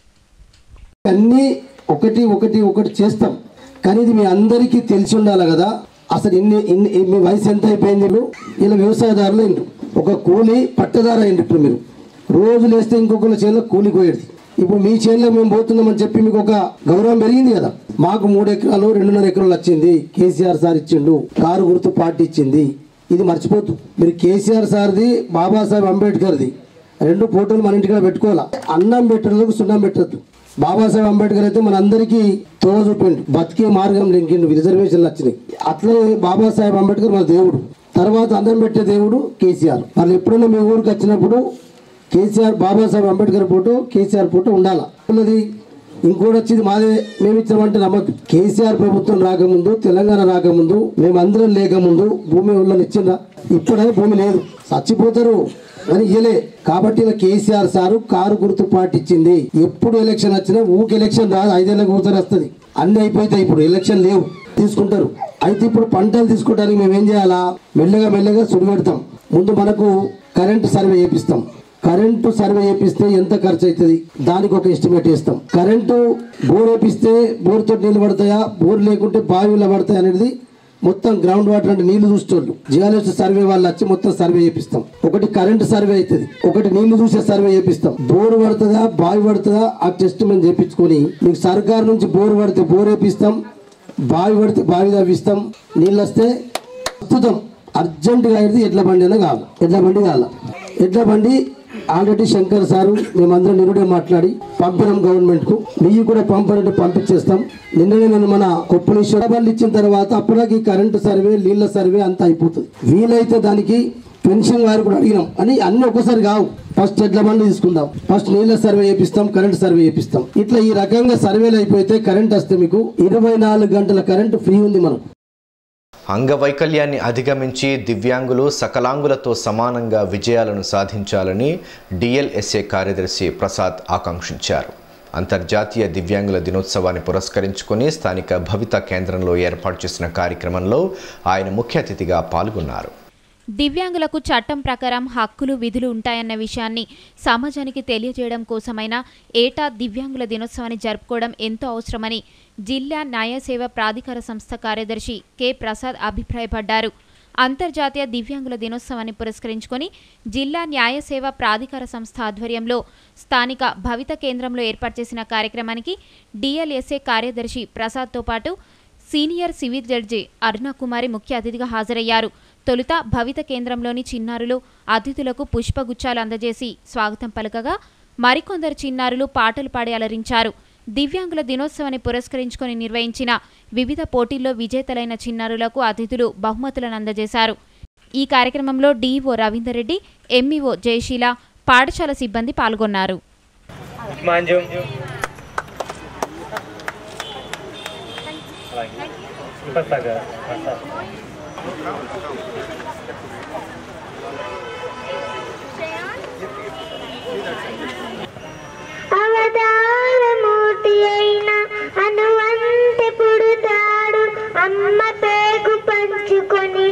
[SPEAKER 12] అన్నీ ఒకటి ఒకటి ఒకటి చేస్తాం కానీ ఇది మీ అందరికీ తెలిసి ఉండాలి కదా అసలు ఇన్ని ఇన్ని మీ వయసు ఎంత అయిపోయింది మీరు ఇలా వ్యవసాయదారులు అయిండు ఒక కూలి పట్టదారు అయింది ఇప్పుడు మీరు రోజు లేస్తే ఇంకొకరి చేనులో కూలి పోయేది ఇప్పుడు మీ చేనులో మేము పోతున్నామని చెప్పి మీకు ఒక గౌరవం పెరిగింది కదా మాకు మూడు ఎకరాలు రెండున్నర ఎకరాలు వచ్చింది కేసీఆర్ సార్ ఇచ్చిండు కారు గుర్తు పార్టీ ఇచ్చింది ఇది మర్చిపోద్దు మీరు కేసీఆర్ సార్ది బాబాసాహెబ్ అంబేద్కర్ది రెండు ఫోటోలు మన ఇంటికాడ పెట్టుకోవాలా అన్నం పెట్టడానికి సున్నం పెట్టద్దు బాబాసాహెబ్ అంబేద్కర్ అయితే మన అందరికీ తోవ చూపిండు బతికే మార్గం లింకిండు రిజర్వేషన్లు వచ్చినాయి అట్లనే బాబాసాహెబ్ అంబేద్కర్ మన దేవుడు తర్వాత అన్నం పెట్టే దేవుడు కేసీఆర్ వాళ్ళు ఎప్పుడైనా మీ ఊరికి వచ్చినప్పుడు కేసీఆర్ బాబాసాహెబ్ అంబేద్కర్ ఫోటో కేసీఆర్ ఫోటో ఉండాలా ఉన్నది ఇంకోటి వచ్చింది మాదే మేము ఇచ్చామంటే నమ్మద్దు కేసీఆర్ ప్రభుత్వం రాకముందు తెలంగాణ రాకముందు మేమందరం లేకముందు భూమి వాళ్ళని ఇచ్చిందా ఇప్పుడే భూమి లేదు చచ్చిపోతారు అని ఇయ్యలే కాబట్టి ఇలా కేసీఆర్ సారు కారు గుర్తు పార్టీ ఇచ్చింది ఎప్పుడు ఎలక్షన్ వచ్చినా ఊకి ఎలక్షన్ రాదు ఐదేళ్ళకి ఒకసారి వస్తుంది అన్ని అయిపోతాయి ఇప్పుడు ఎలక్షన్ లేవు తీసుకుంటారు అయితే ఇప్పుడు పంటలు తీసుకోవడానికి మేము ఏం చేయాలా మెల్లగా మెల్లగా సుడి పెడతాం ముందు మనకు కరెంట్ సర్వే చేపిస్తాం కరెంటు సర్వే చేపిస్తే ఎంత ఖర్చు అవుతుంది దానికి ఒక ఎస్టిమేట్ ఇస్తాం కరెంటు బోర్ వేపిస్తే బోర్ తోటి నీళ్ళు పడతాయా బోర్ లేకుంటే బావిలో పడతాయి అనేది మొత్తం గ్రౌండ్ వాటర్ అంటే నీళ్లు చూసేటోళ్ళు జియాలజిస్ట్ సర్వే వాళ్ళు వచ్చి మొత్తం సర్వే చేపిస్తాం ఒకటి కరెంట్ సర్వే అవుతుంది ఒకటి నీళ్లు చూసే సర్వే చేపిస్తాం బోర్ పడుతుందా బావి పడుతుందా ఆ టెస్ట్ మేము చేపించుకొని మీకు సర్కార్ నుంచి బోర్ పడితే బోర్ వేపిస్తాం బావి పడితే బావి తవ్విస్తాం నీళ్ళు వస్తే ప్రస్తుతం అర్జెంటుగా అయితే ఎడ్ల బండి అయినా కావాలి ఎడ్ల బండి కావాలి ఎడ్ల బండి ఆల్రెడీ శంకర్ సారు మేమందరం నిరుడే మాట్లాడి పంపినాం గవర్నమెంట్ కు నెయ్యి కూడా పంపనంటే పంపించేస్తాం నిన్ననే నేను మన కొప్పులేశ్వర బండి ఇచ్చిన తర్వాత అప్పటికి కరెంటు సర్వే నీళ్ళ సర్వే అంతా అయిపోతుంది వీలైతే దానికి పెన్షన్ వారు కూడా అడిగినాం అని అన్ని ఒకసారి కావు ఫస్ట్ ఎడ్ల బండి తీసుకుందాం ఫస్ట్ నీళ్ళ సర్వే చేపిస్తాం కరెంట్ సర్వే చేపిస్తాం ఇట్లా ఈ రకంగా సర్వేలు అయిపోతే కరెంట్ వస్తే మీకు ఇరవై నాలుగు గంటల కరెంట్ ఫ్రీ ఉంది మనం
[SPEAKER 1] అంగవైకల్యాన్ని అధిగమించి దివ్యాంగులు సకలాంగులతో సమానంగా విజయాలను సాధించాలని డిఎల్ఎస్ఏ కార్యదర్శి ప్రసాద్ ఆకాంక్షించారు అంతర్జాతీయ దివ్యాంగుల దినోత్సవాన్ని పురస్కరించుకొని స్థానిక భవిత కేంద్రంలో ఏర్పాటు చేసిన కార్యక్రమంలో ఆయన ముఖ్య అతిథిగా పాల్గొన్నారు
[SPEAKER 3] దివ్యాంగులకు చట్టం ప్రకారం హక్కులు విధులు ఉంటాయన్న విషయాన్ని సమాజానికి తెలియజేయడం కోసమైనా ఏటా దివ్యాంగుల దినోత్సవాన్ని జరుపుకోవడం ఎంతో అవసరమని జిల్లా న్యాయ సేవ ప్రాధికార సంస్థ కార్యదర్శి కె ప్రసాద్ అభిప్రాయపడ్డారు అంతర్జాతీయ దివ్యాంగుల దినోత్సవాన్ని పురస్కరించుకొని జిల్లా న్యాయ సేవ ప్రాధికార సంస్థ ఆధ్వర్యంలో స్థానిక భవిత కేంద్రంలో ఏర్పాటు చేసిన కార్యక్రమానికి డిఎల్ఎస్ఏ కార్యదర్శి ప్రసాద్తో పాటు సీనియర్ సివిల్ జడ్జి అరుణకుమారి ముఖ్య అతిథిగా హాజరయ్యారు తొలుత భవిత కేంద్రంలోని చిన్నారులు అతిథులకు పుష్పగుచ్చాలు అందజేసి స్వాగతం పలకగా మరికొందరు చిన్నారులు పాటలు పాడి అలరించారు దివ్యాంగుల దినోత్సవాన్ని పురస్కరించుకొని నిర్వహించిన వివిధ పోటీల్లో విజేతలైన చిన్నారులకు అతిథులు బహుమతులను అందజేశారు ఈ కార్యక్రమంలో డీఈఓ రవీందర్ రెడ్డి ఎంఈఓ జయశీల పాఠశాల సిబ్బంది పాల్గొన్నారు
[SPEAKER 13] పుష్పాంజం
[SPEAKER 14] అవతారమూర్తి అయిన హనుమంత పుడతాడు అమ్మ పేగు పంచుకొని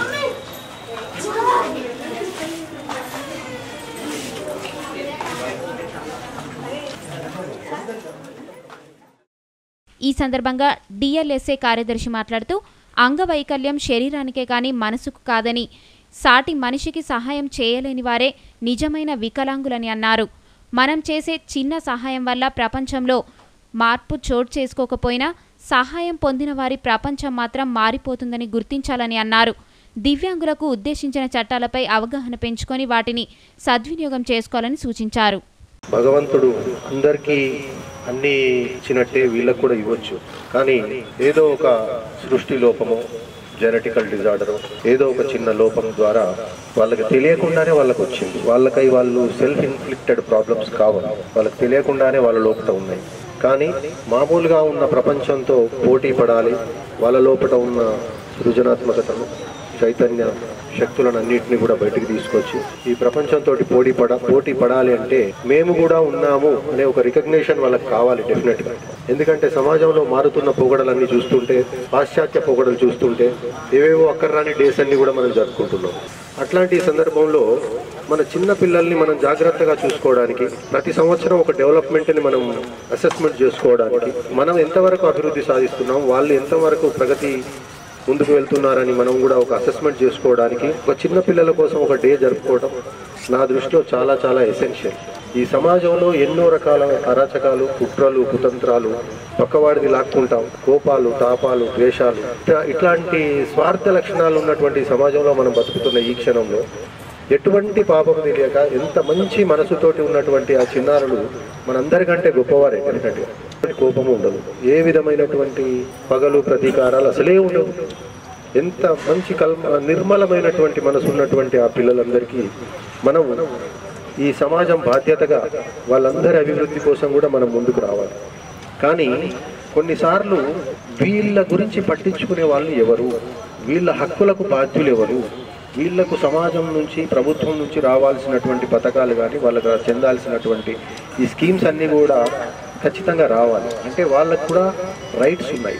[SPEAKER 3] ఈ సందర్భంగా డిఎల్ఎస్ఏ కార్యదర్శి మాట్లాడుతూ అంగవైకల్యం శరీరానికే కానీ మనసుకు కాదని సాటి మనిషికి సహాయం చేయలేని వారే నిజమైన వికలాంగులని అన్నారు మనం చేసే చిన్న సహాయం వల్ల ప్రపంచంలో మార్పు చోటు చేసుకోకపోయినా సహాయం పొందిన వారి ప్రపంచం మాత్రం మారిపోతుందని గుర్తించాలని అన్నారు దివ్యాంగులకు ఉద్దేశించిన చట్టాలపై అవగాహన పెంచుకొని వాటిని సద్వినియోగం చేసుకోవాలని సూచించారు
[SPEAKER 15] భగవంతుడు అందరికీ అన్ని ఇచ్చినట్టే వీళ్ళకు కూడా ఇవ్వచ్చు కానీ ఏదో ఒక సృష్టి లోపము జెనెటికల్ డిజార్డర్ ఏదో ఒక చిన్న లోపం ద్వారా వాళ్ళకి తెలియకుండానే వాళ్ళకి వచ్చింది వాళ్ళకై వాళ్ళు సెల్ఫ్ ఇన్ఫ్లిక్టెడ్ ప్రాబ్లమ్స్ కావాలి వాళ్ళకి తెలియకుండానే వాళ్ళ లోపల ఉన్నాయి కానీ మామూలుగా ఉన్న ప్రపంచంతో పోటీ పడాలి వాళ్ళ లోపల ఉన్న సృజనాత్మకతను చైతన్య శక్తులను అన్నింటినీ కూడా బయటికి తీసుకొచ్చి ఈ ప్రపంచంతో పోటీ పడ పోటీ పడాలి అంటే మేము కూడా ఉన్నాము అనే ఒక రికగ్నేషన్ వాళ్ళకి కావాలి డెఫినెట్ గా ఎందుకంటే సమాజంలో మారుతున్న పొగడలన్నీ చూస్తుంటే పాశ్చాత్య పొగడలు చూస్తుంటే ఏవేవో అక్కర్రాని డేస్ అన్ని కూడా మనం జరుపుకుంటున్నాం అట్లాంటి సందర్భంలో మన చిన్న పిల్లల్ని మనం జాగ్రత్తగా చూసుకోవడానికి ప్రతి సంవత్సరం ఒక డెవలప్మెంట్ని మనం అసెస్మెంట్ చేసుకోవడానికి మనం ఎంతవరకు అభివృద్ధి సాధిస్తున్నాం వాళ్ళు ఎంతవరకు ప్రగతి ముందుకు వెళ్తున్నారని మనం కూడా ఒక అసెస్మెంట్ చేసుకోవడానికి ఒక చిన్న పిల్లల కోసం ఒక డే జరుపుకోవడం నా దృష్టిలో చాలా చాలా ఎసెన్షియల్ ఈ సమాజంలో ఎన్నో రకాల అరాచకాలు కుట్రలు కుతంత్రాలు పక్కవాడిని లాక్కుంటాం కోపాలు తాపాలు ద్వేషాలు ఇట్లా- ఇట్లాంటి స్వార్థ లక్షణాలు ఉన్నటువంటి సమాజంలో మనం బతుకుతున్న ఈ క్షణంలో ఎటువంటి పాపం తెలియక ఎంత మంచి మనసుతోటి ఉన్నటువంటి ఆ చిన్నారులు మనందరికంటే గొప్పవారే డెఫినెట్గా కోపము ఉండదు ఏ విధమైనటువంటి పగలు ప్రతీకారాలు అసలే ఉండవు ఎంత మంచి కల్ నిర్మలమైనటువంటి మనసు ఉన్నటువంటి ఆ పిల్లలందరికీ మనం ఈ సమాజం బాధ్యతగా వాళ్ళందరి అభివృద్ధి కోసం కూడా మనం ముందుకు రావాలి కానీ కొన్నిసార్లు వీళ్ళ గురించి పట్టించుకునే వాళ్ళు ఎవరు వీళ్ళ హక్కులకు బాధ్యులు ఎవరు వీళ్లకు సమాజం నుంచి ప్రభుత్వం నుంచి రావాల్సినటువంటి పథకాలు కానీ వాళ్ళకి చెందాల్సినటువంటి ఈ స్కీమ్స్ అన్నీ కూడా ఖచ్చితంగా రావాలి అంటే వాళ్ళకు కూడా రైట్స్ ఉన్నాయి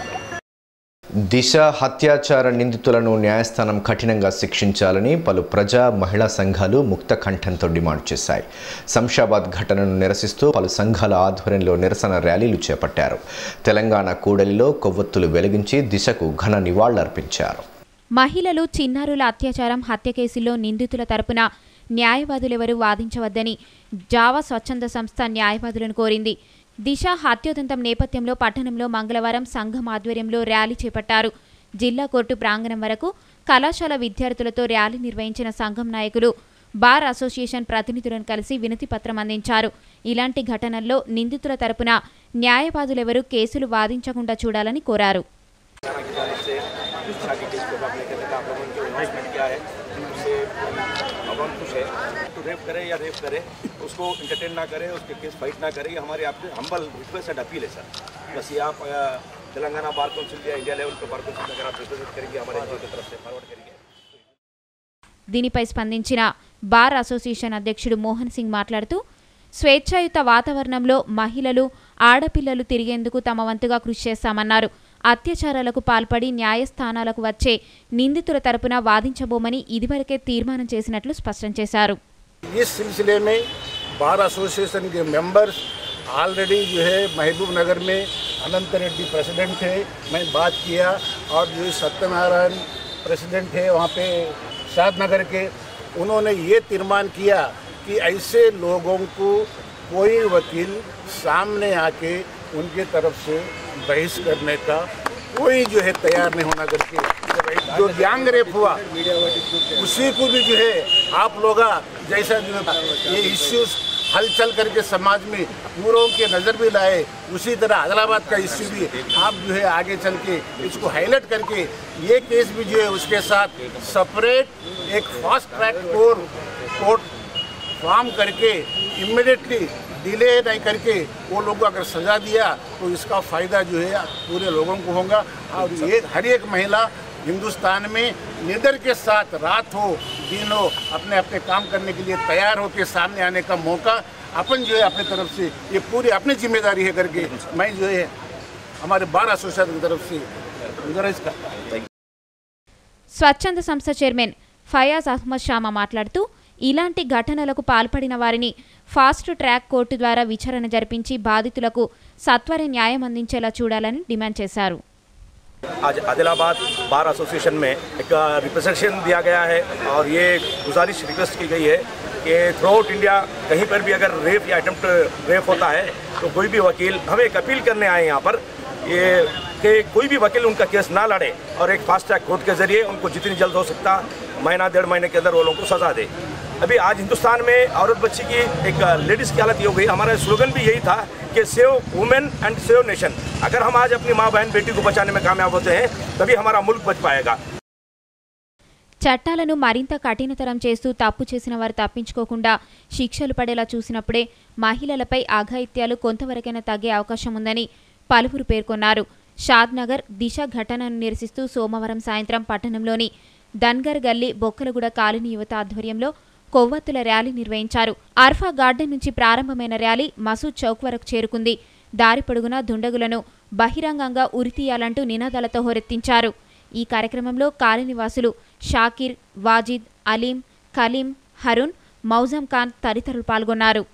[SPEAKER 1] దిశ హత్యాచార నిందితులను న్యాయస్థానం కఠినంగా శిక్షించాలని పలు ప్రజా మహిళా సంఘాలు ముక్త కంఠంతో డిమాండ్ చేశాయి శంషాబాద్ ఘటనను నిరసిస్తూ పలు సంఘాల ఆధ్వర్యంలో నిరసన ర్యాలీలు చేపట్టారు తెలంగాణ కూడలిలో కొవ్వొత్తులు వెలిగించి దిశకు ఘన నివాళులర్పించారు
[SPEAKER 3] మహిళలు చిన్నారుల అత్యాచారం హత్య కేసుల్లో నిందితుల తరపున న్యాయవాదులెవరూ వాదించవద్దని జావా స్వచ్ఛంద సంస్థ న్యాయవాదులను కోరింది దిశ హత్యోదంతం నేపథ్యంలో పట్టణంలో మంగళవారం సంఘం ఆధ్వర్యంలో ర్యాలీ చేపట్టారు జిల్లా కోర్టు ప్రాంగణం వరకు కళాశాల విద్యార్థులతో ర్యాలీ నిర్వహించిన సంఘం నాయకులు బార్ అసోసియేషన్ ప్రతినిధులను కలిసి వినతి పత్రం అందించారు ఇలాంటి ఘటనల్లో నిందితుల తరపున న్యాయవాదులెవరూ కేసులు వాదించకుండా చూడాలని కోరారు
[SPEAKER 16] शिक्षा की केस को अपने कहने का आप लोगों ने जो इन्वेस्टमेंट किया है उससे अब हम खुश है तो रेप करे या रेप करे उसको इंटरटेन ना करे उसके केस फाइट ना करे ये हमारी आपसे हम्बल रिक्वेस्ट एंड अपील है सर बस ये आप अ, तेलंगाना बार काउंसिल या इंडिया लेवल पे बार काउंसिल अगर आप रिप्रेजेंट करेंगे हमारे एनजीओ की तरफ से फॉरवर्ड करेंगे
[SPEAKER 3] దీనిపై స్పందించిన బార్ అసోసియేషన్ అధ్యక్షుడు మోహన్ సింగ్ మాట్లాడుతూ స్వేచ్ఛాయుత వాతావరణంలో మహిళలు ఆడపిల్లలు తిరిగేందుకు తమ వంతుగా కృషి చేస్తామన్నారు అత్యాచారాలకు పాల్పడి న్యాయస్థానాలకు వచ్చే నిందితుల తరపున వాదించబోమని ఇదివరకే తీర్మానం చేసినట్లు స్పష్టం చేశారు
[SPEAKER 17] इस सिलसिले में बार एसोसिएशन के मेंबर्स ऑलरेडी जो है महबूब नगर में अनंत रेड्डी प्रेसिडेंट थे मैं बात किया और जो सत्यनारायण प्रेसिडेंट थे वहाँ पे शाद नगर के उन्होंने ये तीर्मान किया कि ऐसे लोगों को कोई वकील सामने आके उनके तरफ से बहस करने का कोई जो है तैयार नहीं होना करके जो गैंग रेप हुआ उसी को भी जो है आप लोग जैसा जो है ये इश्यूज हलचल करके समाज में पूरों के नज़र भी लाए उसी तरह आदिलाबाद का इश्यू भी आप जो है आगे चल के इसको हाईलाइट करके ये केस भी जो है उसके साथ सेपरेट एक fast track court court form करके इमिडिएटली डिले नहीं करके वो लोग को अगर सजा दिया तो इसका फ़ायदा जो है पूरे लोगों को होगा और ये हर एक महिला हिंदुस्तान में निडर के साथ रात हो दिन हो अपने अपने काम करने के लिए तैयार होकर सामने आने का मौका अपन जो है अपनी तरफ से ये पूरी अपनी जिम्मेदारी है करके मैं जो है हमारे बार एसोसिएशन की तरफ से गुजारिश करता हूँ
[SPEAKER 3] స్వచ్ఛంద సంస్థ చైర్మన్ ఫయాజ్ అహ్మద్ షామా మాట్లాడుతూ ఇలాంటి ఘటనలకు పాల్పడిన వారిని ఫాస్ట్ ట్రాక్ కోర్టు ద్వారా విచారణ జరిపించి బాధితులకు సత్వర న్యాయం అందించేలా చూడాలని డిమాండ్ చేశారు
[SPEAKER 16] आज आदिलाबाद बार एसोसिएशन में एक रिप्रेजेंटेशन दिया गया है और ये गुजारिश रिक्वेस्ट की गई है कि थ्रू आउट इंडिया कहीं पर भी अगर रेप या अटेम्प्ट रेप होता है तो कोई भी वकील हम एक अपील करने आए यहाँ पर ये कि कोई भी वकील उनका केस ना लड़े और एक फास्ट ट्रैक कोर्ट के जरिए उनको जितनी जल्द हो सकता महीना डेढ़ महीने के अंदर वो लोगों को सजा दे अभी आज हिंदुस्तान में औरत बच्ची की एक लेडीज़ की हालत ये हो गई हमारा स्लोगन भी यही था कि save women and save nation अगर हम आज अपनी माँ बहन बेटी को बचाने में कामयाब होते हैं तभी हमारा मुल्क बच पाएगा
[SPEAKER 3] చట్టాలను మరింత కఠినతరం చేస్తూ తప్పు చేసిన వారు తప్పించుకోకుండా శిక్షలు పడేలా చూసినప్పుడే మహిళలపై అఘాయిత్యాలు కొంతవరకైనా తగ్గే అవకాశం ఉందని పలువురు పేర్కొన్నారు షాద్నగర్ దిశ ఘటనను నిరసిస్తూ సోమవారం సాయంత్రం పట్టణంలోని దన్గర్ గల్లీ బొక్కలగూడ కాలనీ యువత ఆధ్వర్యంలో కొవ్వొత్తుల ర్యాలీ నిర్వహించారు అర్ఫా గార్డెన్ నుంచి ప్రారంభమైన ర్యాలీ మసూద్ చౌక్ వరకు చేరుకుంది దారి పొడుగునా దుండగులను బహిరంగంగా ఉరితీయాలంటూ నినాదాలతో హోరెత్తించారు ఈ కార్యక్రమంలో కాలనివాసులు షాకిర్ వాజిద్ అలీం కలీం హరుణ్ మౌజం ఖాన్ తదితరులు పాల్గొన్నారు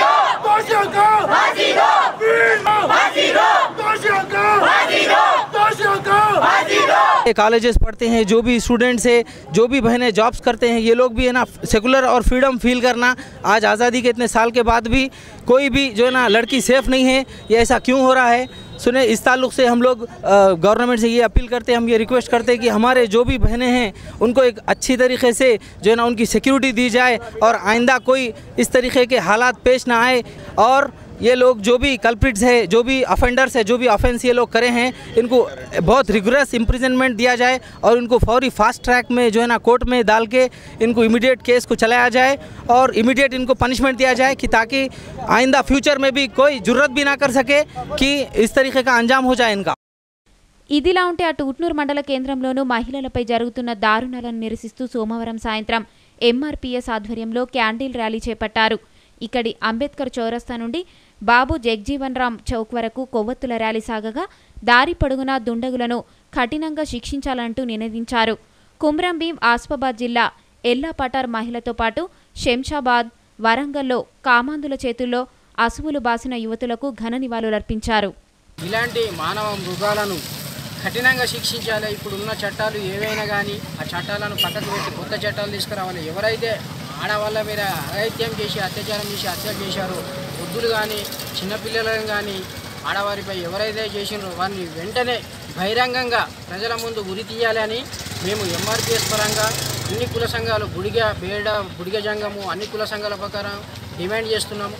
[SPEAKER 13] कॉलेजेस पढ़ते हैं जो भी स्टूडेंट्स है जो भी बहनें जॉब्स करते हैं ये लोग भी है ना सेकुलर और फ्रीडम फील करना आज आज़ादी के इतने साल के बाद भी कोई भी जो है ना लड़की सेफ़ नहीं है ये ऐसा क्यों हो रहा है सुने इस ताल्लुक से हम लोग गवर्नमेंट से ये अपील करते हैं हम ये रिक्वेस्ट करते हैं कि हमारे जो भी बहनें हैं उनको एक अच्छी तरीके से जो है ना उनकी सिक्योरिटी दी जाए और आइंदा कोई इस तरीके के हालात पेश ना आए और ये लोग जो भी कल्प्रिट्स है जो भी अफेंडर्स है जो भी ऑफेंस ये लोग करे हैं इनको बहुत रिगुलस इम्प्रिजनमेंट दिया जाए और इनको फौरी फास्ट ट्रैक में जो है ना कोर्ट में डाल के इनको इमीडिएट केस को चलाया जाए और इमीडिएट इनको पनिशमेंट दिया जाए कि ताकि आइंदा फ्यूचर में भी कोई जरूरत भी ना कर सके कि इस तरीके का अंजाम हो जाए इनका
[SPEAKER 3] ఇదిలా ఉంటే అటు ఉట్నూరు మండల కేంద్రంలోనూ మహిళలపై జరుగుతున్న దారుణాలను నిరసిస్తూ సోమవారం సాయంత్రం ఎంఆర్పీఎస్ ఆధ్వర్యంలో క్యాండిల్ ర్యాలీ చేపట్టారు ఇక్కడి అంబేద్కర్ చౌరస్తా నుండి బాబు జగ్జీవన్ రామ్ చౌక్ వరకు కొవ్వొత్తుల ర్యాలీ సాగగా దారి పొడుగునా దుండగులను కఠినంగా శిక్షించాలంటూ నినదించారు కుమ్రంభీం ఆస్ఫాబాద్ జిల్లా ఎల్లాపటార్ మహిళతో పాటు శంషాబాద్ వరంగల్లో కామాందుల చేతుల్లో అసువులు బాసిన యువతులకు ఘన నివాళులర్పించారు
[SPEAKER 18] ఇలాంటి మానవ మృగాలను కఠినంగా శిక్షించాలి ఇప్పుడు ఉన్న చట్టాలు ఏవైనా కానీ ఆ చట్టాలను పక్కకు పెట్టి కొత్త చట్టాలు తీసుకురావాలి ఎవరైతే ఆడవాళ్ళ మీద అఘాయిత్యం చేసి అత్యాచారం చేసి హత్య చేశారో వృద్ధులు కానీ చిన్నపిల్లలను కానీ ఆడవారిపై ఎవరైతే చేసినారో వారిని వెంటనే బహిరంగంగా ప్రజల ముందు ఉరి తీయాలని మేము ఎంఆర్పిఎస్ పరంగా అన్ని కుల సంఘాలు బుడిగ బేడ బుడిగ జంగము అన్ని కుల సంఘాల ప్రకారం డిమాండ్ చేస్తున్నాము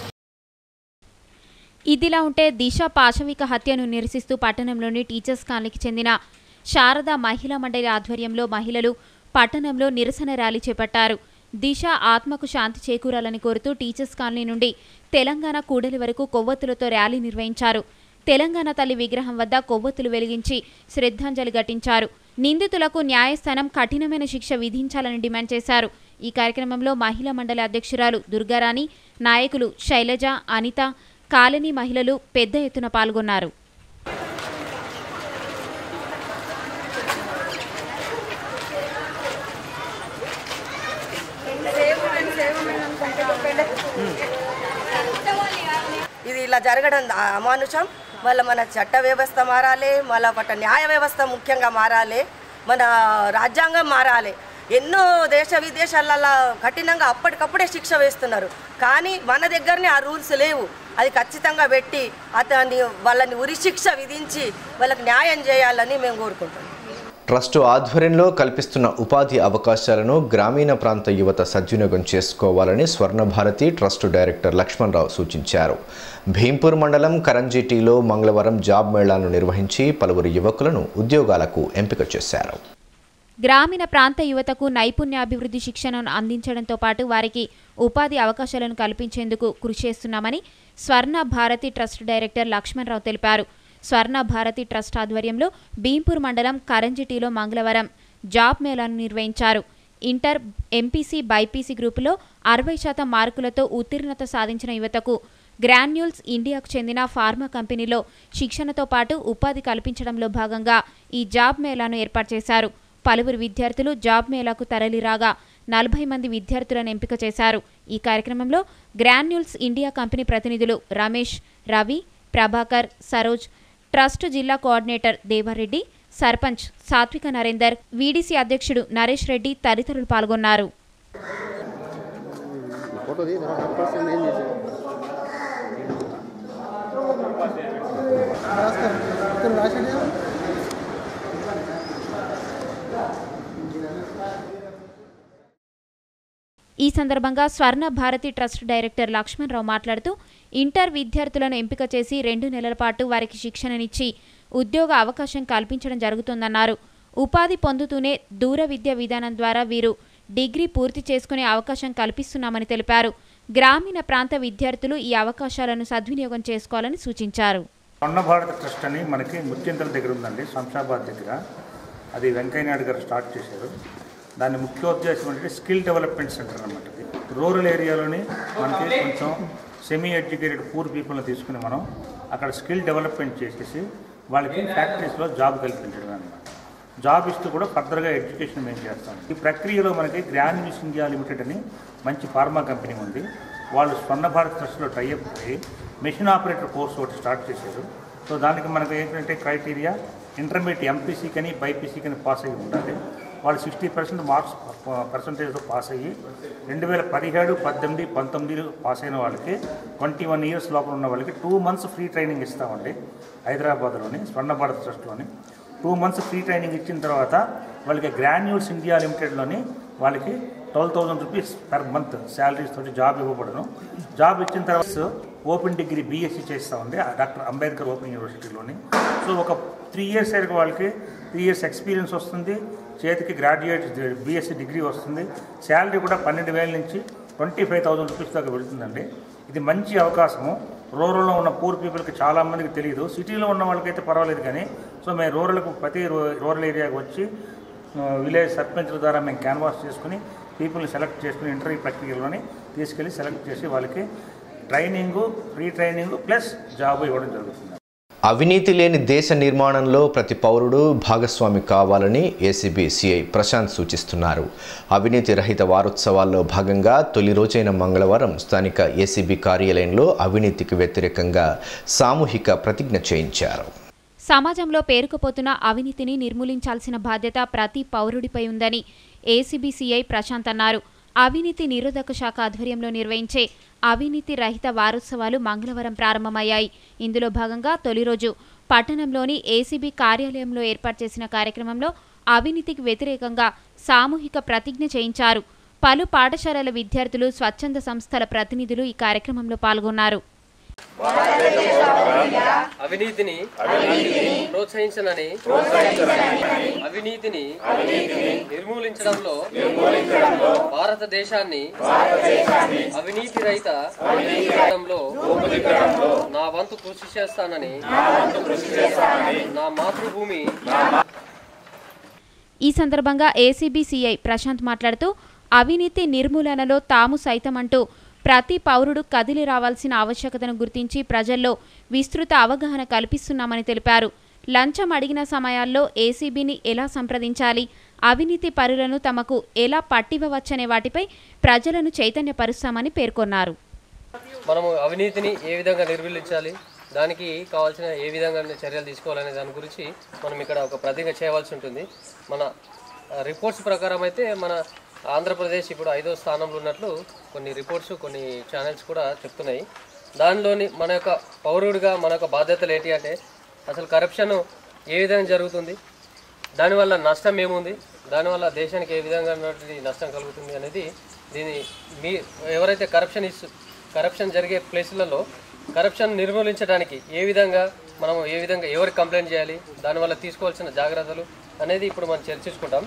[SPEAKER 3] ఇదిలా ఉంటే దిశ పాశవిక హత్యను నిరసిస్తూ పట్టణంలోని టీచర్స్ కాలనీకి చెందిన శారద మహిళా మండలి ఆధ్వర్యంలో మహిళలు పట్టణంలో నిరసన ర్యాలీ చేపట్టారు దిశ ఆత్మకు శాంతి చేకూరాలని కోరుతూ టీచర్స్ కాలనీ నుండి తెలంగాణ కూడలి వరకు కొవ్వొత్తులతో ర్యాలీ నిర్వహించారు తెలంగాణ తల్లి విగ్రహం వద్ద కొవ్వొత్తులు వెలిగించి శ్రద్ధాంజలి ఘటించారు నిందితులకు న్యాయస్థానం కఠినమైన శిక్ష విధించాలని డిమాండ్ చేశారు ఈ కార్యక్రమంలో మహిళా మండలి అధ్యక్షురాలు దుర్గారాణి నాయకులు శైలజ అనిత కాలనీ మహిళలు పెద్ద ఎత్తున పాల్గొన్నారు
[SPEAKER 19] ఇది ఇలా జరగడం అమానుషం మళ్ళీ మన చట్ట వ్యవస్థ మారాలి మళ్ళీ పట్ట న్యాయ వ్యవస్థ ముఖ్యంగా మారాలి మన రాజ్యాంగం మారాలి ఎన్నో దేశ విదేశాలలో కఠినంగా అప్పటికప్పుడే శిక్ష వేస్తున్నారు కానీ మన దగ్గరనే ఆ రూల్స్ లేవు అది ఖచ్చితంగా పెట్టి అతన్ని వాళ్ళని ఉరి శిక్ష విధించి వాళ్ళకి న్యాయం చేయాలని మేము కోరుకుంటున్నాం
[SPEAKER 1] ట్రస్టు ఆధ్వర్యంలో కల్పిస్తున్న ఉపాధి అవకాశాలను గ్రామీణ ప్రాంత యువత సద్వినియోగం చేసుకోవాలని స్వర్ణభారతి ట్రస్టు డైరెక్టర్ లక్ష్మణరావు సూచించారు భీంపూర్ మండలం కరంజీటీలో మంగళవారం జాబ్ మేళాను నిర్వహించి పలువురు యువకులను ఉద్యోగాలకు ఎంపిక చేశారు
[SPEAKER 3] గ్రామీణ ప్రాంత యువతకు నైపుణ్యాభివృద్ధి శిక్షణను అందించడంతో పాటు వారికి ఉపాధి అవకాశాలను కల్పించేందుకు కృషి చేస్తున్నామని స్వర్ణ భారతి ట్రస్ట్ డైరెక్టర్ లక్ష్మణరావు తెలిపారు స్వర్ణ భారతి ట్రస్ట్ ఆధ్వర్యంలో భీంపూర్ మండలం కరంజిటిలో మంగళవారం జాబ్ మేళాను నిర్వహించారు ఇంటర్ ఎంపీసీ బైపీసీ గ్రూపులో అరవై శాతం మార్కులతో ఉత్తీర్ణత సాధించిన యువతకు గ్రాన్యూల్స్ ఇండియాకు చెందిన ఫార్మా కంపెనీలో శిక్షణతో పాటు ఉపాధి కల్పించడంలో భాగంగా ఈ జాబ్ మేళాను ఏర్పాటు చేశారు పలువురు విద్యార్థులు జాబ్ మేళాకు తరలిరాగా నలభై మంది విద్యార్థులను ఎంపిక చేశారు ఈ కార్యక్రమంలో గ్రాన్యూల్స్ ఇండియా కంపెనీ ప్రతినిధులు రమేష్ రవి ప్రభాకర్ సరోజ్ ట్రస్ట్ జిల్లా కోఆర్డినేటర్ దేవారెడ్డి సర్పంచ్ సాత్విక నరేందర్ వీడీసీ అధ్యక్షుడు నరేష్ రెడ్డి తదితరులు పాల్గొన్నారు ఈ సందర్భంగా స్వర్ణ భారతి ట్రస్ట్ డైరెక్టర్ లక్ష్మణరావు మాట్లాడుతూ ఇంటర్ విద్యార్థులను ఎంపిక చేసి రెండు నెలల పాటు వారికి శిక్షణనిచ్చి ఉద్యోగ అవకాశం కల్పించడం జరుగుతుందన్నారు ఉపాధి పొందుతూనే దూర విద్య విధానం ద్వారా వీరు డిగ్రీ పూర్తి చేసుకునే అవకాశం కల్పిస్తున్నామని తెలిపారు గ్రామీణ ప్రాంత విద్యార్థులు ఈ అవకాశాలను సద్వినియోగం చేసుకోవాలని సూచించారు
[SPEAKER 20] స్వర్ణ భారత్ ట్రస్ట్ అని మనకి ముత్యంతల దగ్గర ఉందండి శంషాబాద్ దగ్గర అది వెంకయ్య నాయుడు గారు స్టార్ట్ చేశారు దాని ముఖ్యోద్దేశం అంటే స్కిల్ డెవలప్మెంట్ సెంటర్ అనమాట ఇది రూరల్ ఏరియాలోని మనకి కొంచెం సెమీ ఎడ్యుకేటెడ్ పూర్ పీపుల్ని తీసుకుని మనం అక్కడ స్కిల్ డెవలప్మెంట్ చేసేసి వాళ్ళకి ఫ్యాక్టరీస్లో జాబ్ కల్పించడం అనమాట జాబ్ ఇస్తూ కూడా ఫర్దర్గా ఎడ్యుకేషన్ మేము చేస్తాం ఈ ప్రక్రియలో మనకి గ్రాన్యూస్ ఇండియా లిమిటెడ్ అని మంచి ఫార్మా కంపెనీ ఉంది వాళ్ళు స్వర్ణ భారత్ ట్రస్ట్లో టైఅప్ అయ్యి మెషిన్ ఆపరేటర్ కోర్స్ ఒకటి స్టార్ట్ చేశారు సో దానికి మనకు ఏంటంటే క్రైటీరియా ఇంటర్మీడియట్ ఎంపీసీ కానీ బైపీసీ కానీ పాస్ అయ్యి ఉండాలి వాళ్ళు సిక్స్టీ పర్సెంట్ మార్క్స్ పర్సంటేజ్తో పాస్ అయ్యి రెండు వేల పదిహేడు పద్దెనిమిది పంతొమ్మిది పాస్ అయిన వాళ్ళకి ట్వంటీ వన్ ఇయర్స్ లోపల ఉన్న వాళ్ళకి టూ మంత్స్ ఫ్రీ ట్రైనింగ్ ఇస్తామండి హైదరాబాద్లోని స్వర్ణ భారత్ ట్రస్ట్లోని టూ మంత్స్ ఫ్రీ ట్రైనింగ్ ఇచ్చిన తర్వాత వాళ్ళకి గ్రాన్యూల్స్ ఇండియా లిమిటెడ్లోని వాళ్ళకి twelve thousand rupees per month salaries తోటి జాబ్ ఇవ్వబడను జాబ్ ఇచ్చిన తర్వాత ఓపెన్ డిగ్రీ బీఎస్సీ చేస్తూ ఉంది డాక్టర్ అంబేద్కర్ ఓపెన్ యూనివర్సిటీలోని సో ఒక త్రీ ఇయర్స్ అయ్యాక వాళ్ళకి త్రీ ఇయర్స్ ఎక్స్పీరియన్స్ వస్తుంది చేతికి గ్రాడ్యుయేట్ బీఎస్సీ డిగ్రీ వస్తుంది శాలరీ కూడా పన్నెండు వేల నుంచి ట్వంటీ ఫైవ్ థౌసండ్ రూపీస్ దాకా వెళుతుందండి ఇది మంచి అవకాశము రూరల్లో ఉన్న పూర్ పీపుల్కి చాలామందికి తెలియదు సిటీలో ఉన్న వాళ్ళకైతే పర్వాలేదు కానీ సో మేము రూరల్కు ప్రతి రూ- రూరల్ ఏరియాకి వచ్చి ఆ, విలేజ్ సర్పంచ్ల ద్వారా మేము క్యాన్వాస్ చేసుకుని పీపుల్ని సెలెక్ట్ చేసుకుని ఇంటర్వ్యూ ప్రక్రియలోని తీసుకెళ్ళి సెలెక్ట్ చేసి వాళ్ళకి ట్రైనింగు రీట్రైనింగ్ ప్లస్ జాబ్ ఇవ్వడం జరుగుతుంది
[SPEAKER 1] అవినీతి లేని దేశ నిర్మాణంలో ప్రతి పౌరుడు భాగస్వామి కావాలని ఏసీబీ సిఐ ప్రశాంత్ సూచిస్తున్నారు అవినీతి రహిత వారోత్సవాల్లో భాగంగా తొలి రోజైన మంగళవారం స్థానిక ఏసీబీ కార్యాలయంలో అవినీతికి వ్యతిరేకంగా సామూహిక ప్రతిజ్ఞ చేయించారు
[SPEAKER 3] సమాజంలో పేరుకుపోతున్న అవినీతిని నిర్మూలించాల్సిన బాధ్యత ప్రతి పౌరుడిపై ఉందని ఏసీబీ సిఐ ప్రశాంత్ అన్నారు అవినీతి నిరోధక శాఖ ఆధ్వర్యంలో నిర్వహించే అవినీతి రహిత వారోత్సవాలు మంగళవారం ప్రారంభమయ్యాయి ఇందులో భాగంగా తొలి రోజు పట్టణంలోని ఏసీబీ కార్యాలయంలో ఏర్పాటు చేసిన కార్యక్రమంలో అవినీతికి వ్యతిరేకంగా సామూహిక ప్రతిజ్ఞ చేయించారు పలు పాఠశాలల విద్యార్థులు స్వచ్ఛంద సంస్థల ప్రతినిధులు ఈ కార్యక్రమంలో పాల్గొన్నారు
[SPEAKER 21] అవినీతిని ప్రోత్సహించనని అవినీతిని నిర్మూలించడంలో భారతదేశాన్ని అవినీతి రహిత చేయడంలో నా వంతు కృషి చేస్తానని నా మాతృభూమి
[SPEAKER 3] ఈ సందర్భంగా ఏసీబీ సిఐ ప్రశాంత్ మాట్లాడుతూ అవినీతి నిర్మూలనలో తాము సైతం అంటూ ప్రతి పౌరుడు కదిలి రావాల్సిన ఆవశ్యకతను గుర్తించి ప్రజల్లో విస్తృత అవగాహన కల్పిస్తున్నామని తెలిపారు లంచం అడిగిన సమయాల్లో ఏసీబీని ఎలా సంప్రదించాలి అవినీతి పరులను తమకు ఎలా పట్టివ్వవచ్చనే వాటిపై ప్రజలను చైతన్యపరుస్తామని పేర్కొన్నారు
[SPEAKER 21] మనము అవినీతిని ఏ విధంగా నిర్మూలించాలి దానికి కావాల్సిన ఏ విధంగా చర్యలు తీసుకోవాలనే దాని గురించి మనం ఇక్కడ ఒక ప్రతిజ్ఞ చేయవలసి ఉంటుంది మన ఆ, రిపోర్ట్స్ ప్రకారం అయితే మన ఆంధ్రప్రదేశ్ ఇప్పుడు ఐదో స్థానంలో ఉన్నట్లు కొన్ని రిపోర్ట్స్ కొన్ని ఛానల్స్ కూడా చెప్తున్నాయి దానిలోని మన యొక్క పౌరుడిగా మన యొక్క బాధ్యతలు ఏంటి అంటే అసలు కరప్షన్ ఏ విధంగా జరుగుతుంది దానివల్ల నష్టం ఏముంది దానివల్ల దేశానికి ఏ విధంగా ఉన్నటువంటి నష్టం కలుగుతుంది అనేది దీని మీ ఎవరైతే కరప్షన్ ఇస్ కరప్షన్ జరిగే ప్లేసులలో కరప్షన్ నిర్మూలించడానికి ఏ విధంగా మనం ఏ విధంగా ఎవరికి కంప్లైంట్ చేయాలి దానివల్ల తీసుకోవాల్సిన జాగ్రత్తలు అనేది ఇప్పుడు మనం చర్చించుకుంటాం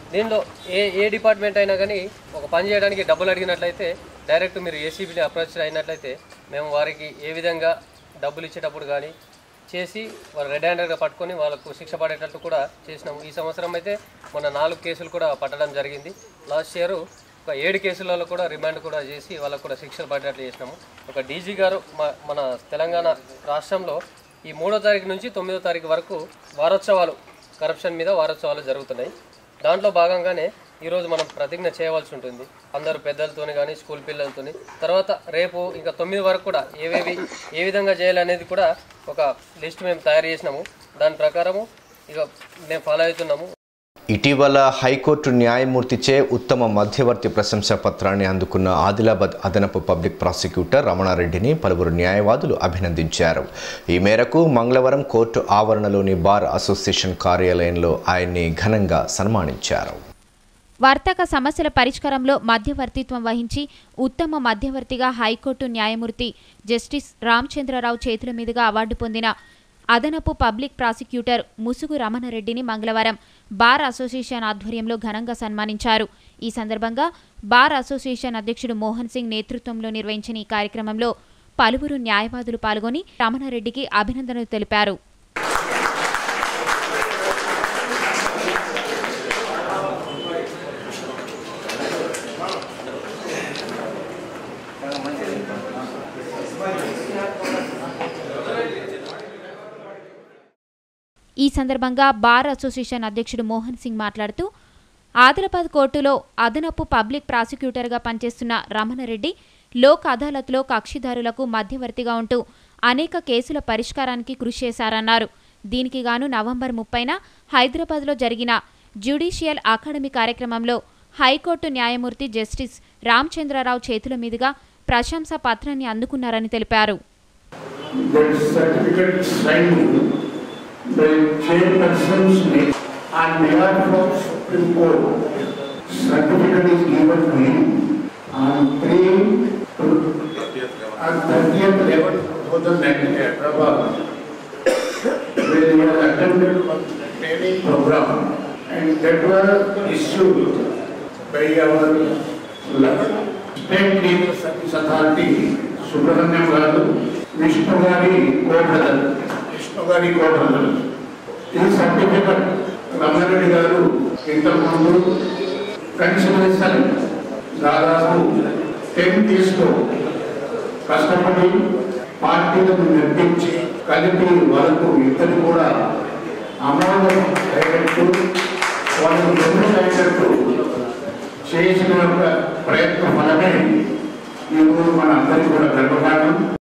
[SPEAKER 21] దీనిలో ఏ ఏ డిపార్ట్మెంట్ అయినా కానీ ఒక పని చేయడానికి డబ్బులు అడిగినట్లయితే డైరెక్ట్ మీరు ఏసీబీని అప్రోచ్ అయినట్లయితే మేము వారికి ఏ విధంగా డబ్బులు ఇచ్చేటప్పుడు కానీ చేసి వాళ్ళు రెడ్ హ్యాండెడ్గా పట్టుకొని వాళ్ళకు శిక్ష పడేటట్టు కూడా చేసినాము ఈ సంవత్సరం అయితే మన నాలుగు కేసులు కూడా పట్టడం జరిగింది లాస్ట్ ఇయర్ ఒక ఏడు కేసులలో కూడా రిమాండ్ కూడా చేసి వాళ్ళకు కూడా శిక్షలు పడేటట్లు చేసినాము ఒక డీజీ గారు మా మన తెలంగాణ రాష్ట్రంలో ఈ మూడో తారీఖు నుంచి తొమ్మిదో తారీఖు వరకు వారోత్సవాలు కరప్షన్ మీద వారోత్సవాలు జరుగుతున్నాయి దాంట్లో భాగంగానే ఈరోజు మనం ప్రతిజ్ఞ చేయవలసి ఉంటుంది అందరూ పెద్దలతోని కానీ స్కూల్ పిల్లలతోని తర్వాత రేపు ఇంకా తొమ్మిది వరకు కూడా ఏవేవి ఏ విధంగా చేయాలనేది కూడా ఒక లిస్ట్ మేము తయారు చేసినాము దాని ప్రకారము ఇక మేము ఫాలో అవుతున్నాము
[SPEAKER 1] ఇటీవల హైకోర్టు న్యాయమూర్తిచే ఉత్తమ మధ్యవర్తి ప్రశంసా పత్రాన్ని అందుకున్న ఆదిలాబాద్ అదనపు పబ్లిక్ ప్రాసిక్యూటర్ రమణారెడ్డిని పలువురు న్యాయవాదులు అభినందించారు ఈ మేరకు మంగళవారం కోర్టు ఆవరణలోని బార్ అసోసియేషన్ కార్యాలయంలో ఆయన్ని ఘనంగా సన్మానించారు
[SPEAKER 3] వర్తక సమస్యల పరిష్కారంలో మధ్యవర్తిత్వం వహించి ఉత్తమ మధ్యవర్తిగా హైకోర్టు న్యాయమూర్తి జస్టిస్ రామచంద్రరావు చేతుల మీదుగా అవార్డు పొందిన అదనపు పబ్లిక్ ప్రాసిక్యూటర్ ముసుగు రమణారెడ్డిని మంగళవారం బార్ అసోసియేషన్ ఆధ్వర్యంలో ఘనంగా సన్మానించారు ఈ సందర్భంగా బార్ అసోసియేషన్ అధ్యక్షుడు మోహన్ సింగ్ నేతృత్వంలో నిర్వహించిన ఈ కార్యక్రమంలో పలువురు న్యాయవాదులు పాల్గొని రమణారెడ్డికి అభినందనలు తెలిపారు ఈ సందర్భంగా బార్ అసోసియేషన్ అధ్యక్షుడు మోహన్ సింగ్ మాట్లాడుతూ ఆదిలాబాద్ కోర్టులో అదనపు పబ్లిక్ ప్రాసిక్యూటర్గా పనిచేస్తున్న రమణారెడ్డి లోక్ అదాలత్లో కక్షిదారులకు మధ్యవర్తిగా ఉంటూ అనేక కేసుల పరిష్కారానికి కృషి చేశారన్నారు దీనికి గాను నవంబర్ ముప్పైన హైదరాబాద్లో జరిగిన జ్యుడిషియల్ అకాడమీ కార్యక్రమంలో హైకోర్టు న్యాయమూర్తి జస్టిస్ రామచంద్రరావు చేతుల మీదుగా ప్రశంసా పత్రాన్ని అందుకున్నారని తెలిపారు
[SPEAKER 2] that certificate signed by chairperson's name on behalf of Supreme Court. Certificate is given to him on three, on thirtieth eleven two thousand nineteen Hyderabad. When he had attended one training program and that was issued by our state legal service authority, Subramanyam గారు విష్ణు గారి కోబ్రదర్ విష్ణు గారి కోబ్రదర్ ఈ certificate Ramanareddy గారు ఇంతకుముందు consideration దాదాపు ten తీసుకో కష్టపడి పార్టీలను నిర్మించి కలిపి వరకు ఇద్దరు కూడా అమోఘం అయ్యేటట్టు వాళ్ళు ముందు అయ్యేటట్టు చేసిన యొక్క ప్రయత్న ఫలమే ఈరోజు మన అందరికీ కూడా గర్వకారణం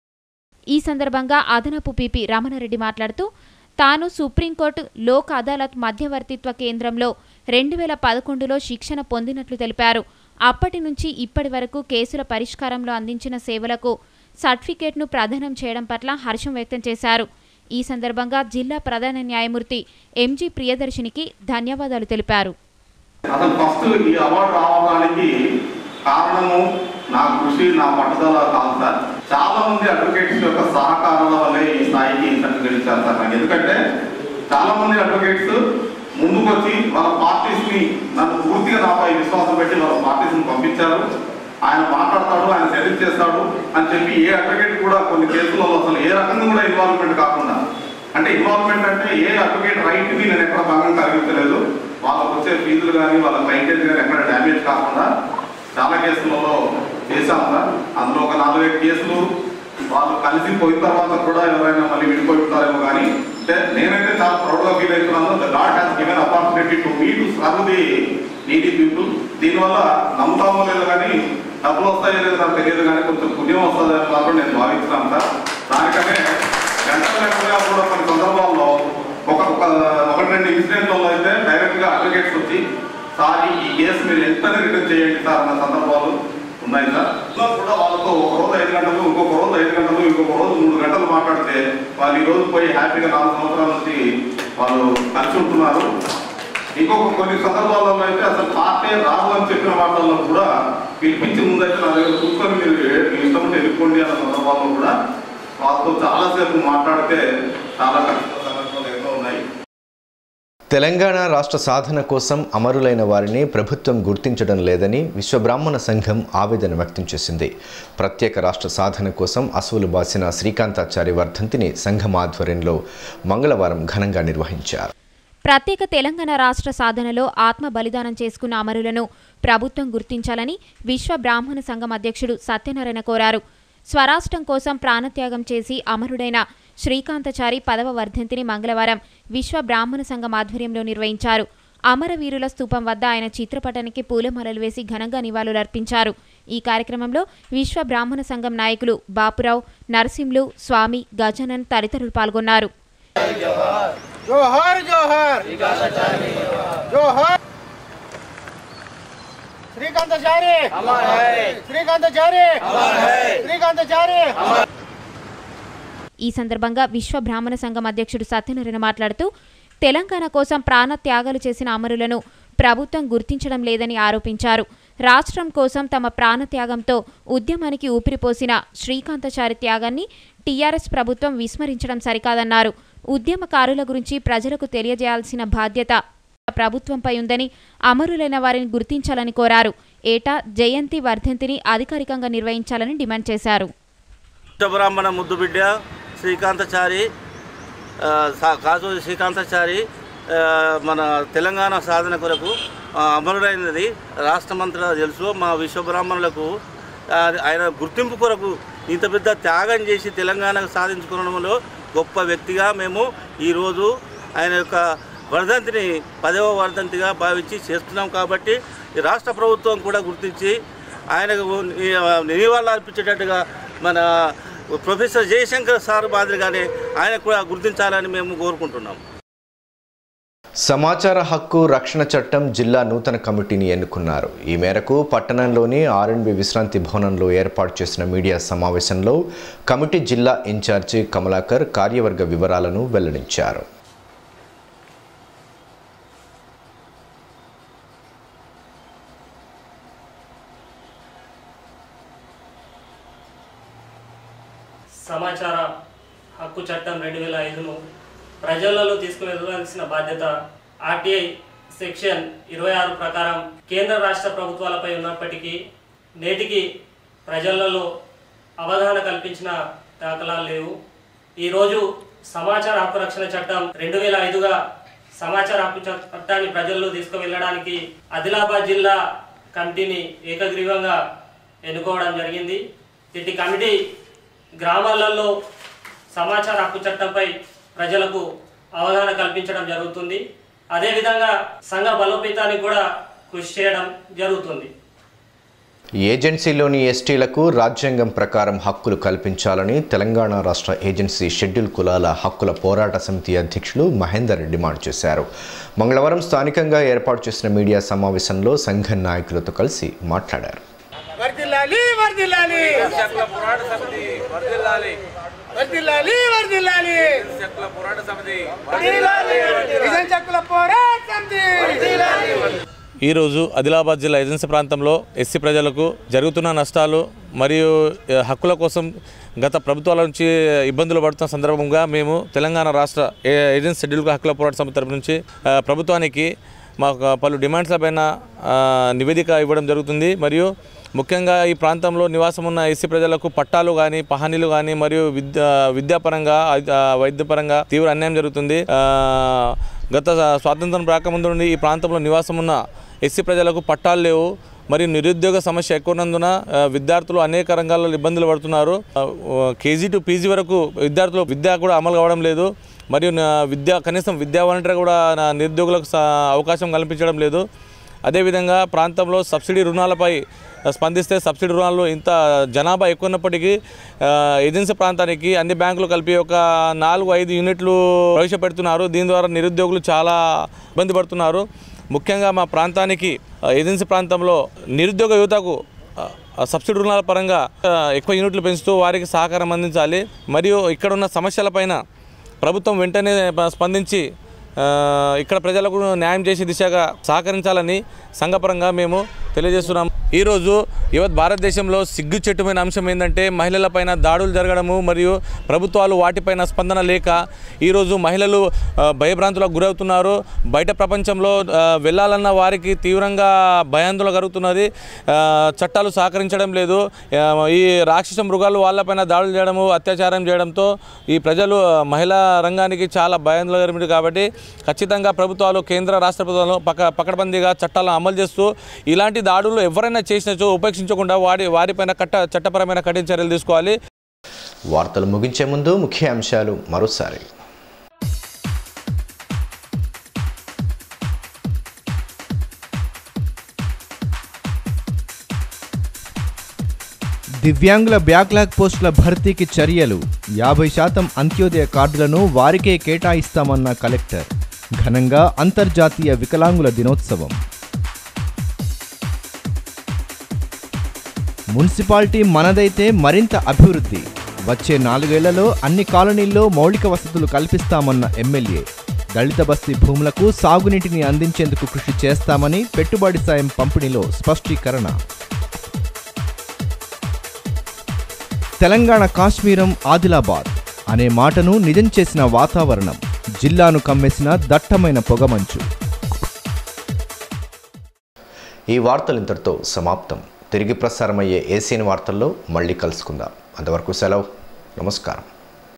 [SPEAKER 3] ఈ సందర్భంగా అదనపు పీపీ రమణారెడ్డి మాట్లాడుతూ తాను సుప్రీంకోర్టు లోక్ అదాలత్ మధ్యవర్తిత్వ కేంద్రంలో రెండు వేల పదకొండులో శిక్షణ పొందినట్లు తెలిపారు అప్పటి నుంచి ఇప్పటి వరకు కేసుల పరిష్కారంలో అందించిన సేవలకు సర్టిఫికేట్ను ప్రదానం చేయడం పట్ల హర్షం వ్యక్తం చేశారు ఈ సందర్భంగా జిల్లా ప్రధాన న్యాయమూర్తి ఎంజీ ప్రియదర్శినికి ధన్యవాదాలు తెలిపారు
[SPEAKER 22] అసలు ఫస్ట్ ఈ అవార్డు రావడానికి కారణము నా కృషి నా పట్టుదల కాదు సార్ చాలా మంది అడ్వకేట్స్ యొక్క సహకారాల వల్లే ఈ స్థాయికి సర్టిఫికేట్ ఇచ్చారు సార్ నాకు ఎందుకంటే చాలా మంది అడ్వకేట్స్ ముందుకు వచ్చి వాళ్ళ పార్టీస్ ని నన్ను పూర్తిగా నాపై విశ్వాసం పెట్టి వాళ్ళ పార్టీస్ ని పంపించారు ఆయన మాట్లాడతాడు ఆయన సెటిల్ చేస్తాడు అని చెప్పి ఏ అడ్వకేట్ కూడా కొన్ని కేసులలో అసలు ఏ రకంగా కూడా ఇన్వాల్వ్మెంట్ కాకుండా అంటే ఇన్వాల్వ్మెంట్ అంటే ఏ అడ్వకేట్ రైట్ ని నేను ఎక్కడ భాగం కలిగించలేదు వాళ్ళకు వచ్చే ఫీజులు కానీ వాళ్ళ క్లైంటేజ్ కానీ ఎక్కడ డ్యామేజ్ కాకుండా చాలా కేసులలో చేశాం సార్ అందులో ఒక నాలుగైదు కేసులు వాళ్ళు కలిసి పోయిన తర్వాత కూడా ఎవరైనా మళ్ళీ విడిపోయి ఉంటారేమో కానీ అంటే నేనైతే చాలా ప్రౌడ్గా ఫీల్ అవుతున్నాను the lord has given opportunity to me to serve the needy people దీనివల్ల నమ్ముతామో లేదో కానీ డబ్బులు వస్తాయో లేదో నాకు తెలియదు కానీ కొంచెం పుణ్యం వస్తుంది అని మాత్రం నేను భావిస్తున్నాను సార్ దానికనే గంటలు లేకుండా కూడా కొన్ని సందర్భాల్లో ఒక ఒక ఒకటి రెండు ఇన్సిడెంట్లలో అయితే డైరెక్ట్గా అడ్వకేట్స్ వచ్చి సార్ ఈ కేసు మీరు ఎంతనే రిటర్న్ చేయండి సార్ అన్న సందర్భాలు ఉన్నాయి సార్ ఇందులో కూడా వాళ్ళతో ఒక రోజు ఐదు గంటలు ఇంకొక రోజు ఐదు గంటలు ఇంకొక రోజు మూడు గంటలు మాట్లాడితే వాళ్ళు ఈ రోజు పోయి హ్యాపీగా నాలుగు సంవత్సరాల నుంచి వాళ్ళు కలిసి ఉంటున్నారు ఇంకొక కొన్ని సందర్భాల్లో అయితే అసలు పార్టీ రాదు అని చెప్పిన వాటిల్లో కూడా పిలిపించి ముందైతే నా దగ్గర కూర్చొని మీరు మీ ఇష్టం ఉంటే వెళ్ళిపోండి అన్న సందర్భాల్లో కూడా వాళ్ళతో చాలాసేపు మాట్లాడితే చాలా కష్టమైన సందర్భాలు ఎన్నో ఉన్నాయి
[SPEAKER 1] తెలంగాణ రాష్ట్ర సాధన కోసం అమరులైన వారిని ప్రభుత్వం గుర్తించడం లేదని విశ్వబ్రాహ్మణ సంఘం ఆవేదన వ్యక్తం చేసింది ప్రత్యేక రాష్ట్ర సాధన కోసం అసువులు బాసిన శ్రీకాంతాచారి వర్ధంతిని సంఘం ఆధ్వర్యంలో మంగళవారం ఘనంగా నిర్వహించారు
[SPEAKER 3] ప్రత్యేక తెలంగాణ రాష్ట్ర సాధనలో ఆత్మ బలిదానం చేసుకున్న అమరులను ప్రభుత్వం గుర్తించాలని విశ్వ బ్రాహ్మణ సంఘం అధ్యక్షుడు సత్యనారాయణ కోరారు స్వరాష్ట్రం కోసం ప్రాణత్యాగం చేసి అమరుడైన శ్రీకాంతచారి పదవ వర్ధంతిని మంగళవారం విశ్వ బ్రాహ్మణ సంఘం ఆధ్వర్యంలో నిర్వహించారు అమరవీరుల స్తూపం వద్ద ఆయన చిత్రపటానికి పూలమాలలు వేసి ఘనంగా నివాళులర్పించారు ఈ కార్యక్రమంలో విశ్వ బ్రాహ్మణ సంఘం నాయకులు బాపురావు నరసింహులు స్వామి గజానన్ తదితరులు పాల్గొన్నారు
[SPEAKER 4] జోహార్ జోహార్ జోహార్ శ్రీకాంతచారి శ్రీకాంతచారి శ్రీకాంతచారి
[SPEAKER 3] ఈ సందర్భంగా విశ్వ బ్రాహ్మణ సంఘం అధ్యక్షుడు సత్యనారాయణ మాట్లాడుతూ తెలంగాణ కోసం ప్రాణ త్యాగాలు చేసిన అమరులను ప్రభుత్వం గుర్తించడం లేదని ఆరోపించారు రాష్ట్రం కోసం తమ ప్రాణత్యాగంతో ఉద్యమానికి ఊపిరిపోసిన శ్రీకాంతచారి త్యాగాన్ని టీఆర్ఎస్ ప్రభుత్వం విస్మరించడం సరికాదన్నారు ఉద్యమకారుల గురించి ప్రజలకు తెలియజేయాల్సిన బాధ్యత ప్రభుత్వంపై ఉందని అమరులైన వారిని గుర్తించాలని కోరారు ఏటా జయంతి వర్ధంతిని అధికారికంగా నిర్వహించాలని డిమాండ్ చేశారు
[SPEAKER 5] బ్రాహ్మణ ముద్దుబిడ్డ శ్రీకాంతచారి ఆ, సా- కాసూరి శ్రీకాంతచారి ఆ, మన తెలంగాణ సాధన కొరకు ఆ, అమరుడైనది రాష్ట్రమంతటా తెలుసు మా విశ్వబ్రాహ్మణులకు ఆ, ఆయన గుర్తింపు కొరకు ఇంత పెద్ద త్యాగం చేసి తెలంగాణ సాధించుకోవడంలో గొప్ప వ్యక్తిగా మేము ఈరోజు ఆయన యొక్క వర్ధంతిని పదవ వర్ధంతిగా భావించి చేస్తున్నాం కాబట్టి ఈ రాష్ట్ర ప్రభుత్వం కూడా గుర్తించి ఆయనకు నివాళులు అర్పించేటట్టుగా మన ప్రొఫెసర్ జయశంకర్ సార్ మాదిరిగానే ఆయన కూడా గుర్తించాలని మేము కోరుకుంటున్నాం
[SPEAKER 1] సమాచార హక్కు రక్షణ చట్టం జిల్లా నూతన కమిటీని ఎన్నుకున్నారు ఈ మేరకు పట్టణంలోని ఆర్ఎండ్బి విశ్రాంతి భవనంలో ఏర్పాటు చేసిన మీడియా సమావేశంలో కమిటీ జిల్లా ఇన్ఛార్జి కమలాకర్ కార్యవర్గ వివరాలను వెల్లడించారు
[SPEAKER 23] సమాచార హక్కు చట్టం రెండు వేల ఐదును ప్రజలలో తీసుకువెళ్ళాల్సిన బాధ్యత ఆర్టీఐ సెక్షన్ ఇరవై ఆరు ప్రకారం కేంద్ర రాష్ట్ర ప్రభుత్వాలపై ఉన్నప్పటికీ నేటికి ప్రజలలో అవగాహన కల్పించిన దాఖలాలు లేవు ఈరోజు సమాచార హక్కు రక్షణ చట్టం రెండు వేల ఐదుగా సమాచార హక్కు చట్టాన్ని ప్రజల్లో తీసుకువెళ్ళడానికి ఆదిలాబాద్ జిల్లా కమిటీని ఏకగ్రీవంగా ఎన్నుకోవడం జరిగింది ఇటు కమిటీ గ్రామాలలో సమాచార హక్కు చట్టంపై ప్రజలకు అవగాహన కల్పించడం జరుగుతుంది అదేవిధంగా సంఘ బలోపేతానికి కూడా కృషి చేయడం జరుగుతుంది
[SPEAKER 1] ఏజెన్సీలోని ఎస్టీలకు రాజ్యాంగం ప్రకారం హక్కులు కల్పించాలని తెలంగాణ రాష్ట్ర ఏజెన్సీ షెడ్యూల్ కులాల హక్కుల పోరాట సమితి అధ్యక్షులు మహేందర్ డిమాండ్ చేశారు మంగళవారం స్థానికంగా ఏర్పాటు చేసిన మీడియా సమావేశంలో సంఘం నాయకులతో కలిసి మాట్లాడారు
[SPEAKER 4] వర్దిల్లాలి వర్దిల్లాలి పోరాట సమితి వర్దిల్లాలి వర్దిల్లాలి వర్దిల్లాలి పోరాట సమితి వర్దిల్లాలి నిజం చెక్కుల పోరాట సమితి
[SPEAKER 24] ఈరోజు ఆదిలాబాద్ జిల్లా ఏజెన్సీ ప్రాంతంలో ఎస్సీ ప్రజలకు జరుగుతున్న నష్టాలు మరియు ఆ, హక్కుల కోసం గత ప్రభుత్వాల నుంచి ఇబ్బందులు పడుతున్న సందర్భంగా మేము తెలంగాణ రాష్ట్ర ఏ- ఏజెన్సీ షెడ్యూల్ హక్కుల పోరాట సమితి తరపు నుంచి ఆ, ప్రభుత్వానికి మాకు పలు డిమాండ్ల పైన ఆ, నివేదిక ఇవ్వడం జరుగుతుంది మరియు ముఖ్యంగా ఈ ప్రాంతంలో నివాసం ఉన్న ఎస్సీ ప్రజలకు పట్టాలు కానీ పహానీలు కానీ మరియు విద్యా విద్యాపరంగా ఆ, వైద్యపరంగా తీవ్ర అన్యాయం జరుగుతుంది ఆ, గత స్వాతంత్రం రాకముందు నుండి ఈ ప్రాంతంలో నివాసం ఉన్న ఎస్సీ ప్రజలకు పట్టాలు లేవు మరియు నిరుద్యోగ సమస్య ఎక్కువ ఉన్నందున ఆ, విద్యార్థులు అనేక రంగాల్లో ఇబ్బందులు పడుతున్నారు ఆ, కేజీ టు పీజీ వరకు విద్యార్థులు విద్య కూడా అమలు కావడం లేదు మరియు నా విద్య కనీసం విద్యా వాలంటీర్ కూడా నా నిరుద్యోగులకు స- అవకాశం కల్పించడం లేదు అదేవిధంగా ప్రాంతంలో సబ్సిడీ రుణాలపై స్పందిస్తే సబ్సిడీ రుణాలు ఇంత జనాభా ఎక్కువ ఉన్నప్పటికీ ఆ, ఏజెన్సీ ప్రాంతానికి అన్ని బ్యాంకులు కలిపి ఒక నాలుగు ఐదు యూనిట్లు ప్రవేశపెడుతున్నారు దీని ద్వారా నిరుద్యోగులు చాలా ఇబ్బంది పడుతున్నారు ముఖ్యంగా మా ప్రాంతానికి ఆ, ఏజెన్సీ ప్రాంతంలో నిరుద్యోగ యువతకు ఆ, ఆ సబ్సిడీ రుణాల పరంగా ఆ, ఎక్కువ యూనిట్లు పెంచుతూ వారికి సహకారం అందించాలి మరియు ఇక్కడ ఉన్న సమస్యలపైన ప్రభుత్వం వెంటనే స్పందించి ఆ, ఇక్కడ ప్రజలకు న్యాయం చేసే దిశగా సహకరించాలని సంఘపరంగా మేము తెలియజేస్తున్నాం ఈరోజు యావత్ భారతదేశంలో సిగ్గుచెట్టుమైన అంశం ఏంటంటే మహిళలపైన దాడులు జరగడము మరియు ప్రభుత్వాలు వాటిపైన స్పందన లేక ఈరోజు మహిళలు ఆ, భయభ్రాంతులకు గురవుతున్నారు బయట ప్రపంచంలో ఆ, వెళ్ళాలన్న వారికి తీవ్రంగా భయాందోళన కలుగుతున్నది ఆ, చట్టాలు సహకరించడం లేదు ఆ, ఈ రాక్షస మృగాలు వాళ్ళపైన దాడులు చేయడము అత్యాచారం చేయడంతో ఈ ప్రజలు ఆ, మహిళా రంగానికి చాలా భయాందోళన కలిగింది కాబట్టి ఖచ్చితంగా ప్రభుత్వాలు కేంద్ర రాష్ట్ర ప్రభుత్వాలు పక్క పకడ్బందీగా చట్టాలను అమలు చేస్తూ ఇలాంటి దాడులు ఎవరైనా చేసినచో ఉపేక్షించకుండా వారి వారిపైన కట్ట చట్టపరమైన కఠిన చర్యలు తీసుకోవాలి
[SPEAKER 1] వార్తలు ముగించే ముందు ముఖ్య అంశాలు మరోసారి
[SPEAKER 6] దివ్యాంగుల బ్యాక్లాగ్ పోస్టుల భర్తీకి చర్యలు యాభై శాతం అంత్యోదయ కార్డులను వారికే కేటాయిస్తామన్న కలెక్టర్ ఘనంగా అంతర్జాతీయ వికలాంగుల దినోత్సవం మున్సిపాలిటీ మనదైతే మరింత అభివృద్ధి వచ్చే నాలుగేళ్లలో అన్ని కాలనీల్లో మౌలిక వసతులు కల్పిస్తామన్న ఎమ్మెల్యే దళిత బస్తీ భూములకు సాగునీటిని అందించేందుకు కృషి చేస్తామని పెట్టుబడి సాయం పంపిణీలో స్పష్టీకరణ తెలంగాణ కాశ్మీరం ఆదిలాబాద్ అనే మాటను నిజం చేసిన వాతావరణం జిల్లాను కమ్మేసిన దట్టమైన పొగమంచు
[SPEAKER 1] ఈ వార్తలు ఇంతటితో సమాప్తం తిరిగి ప్రసారమయ్యే ఏసీఎన్ వార్తల్లో మళ్ళీ కలుసుకుందాం అంతవరకు సెలవు నమస్కారం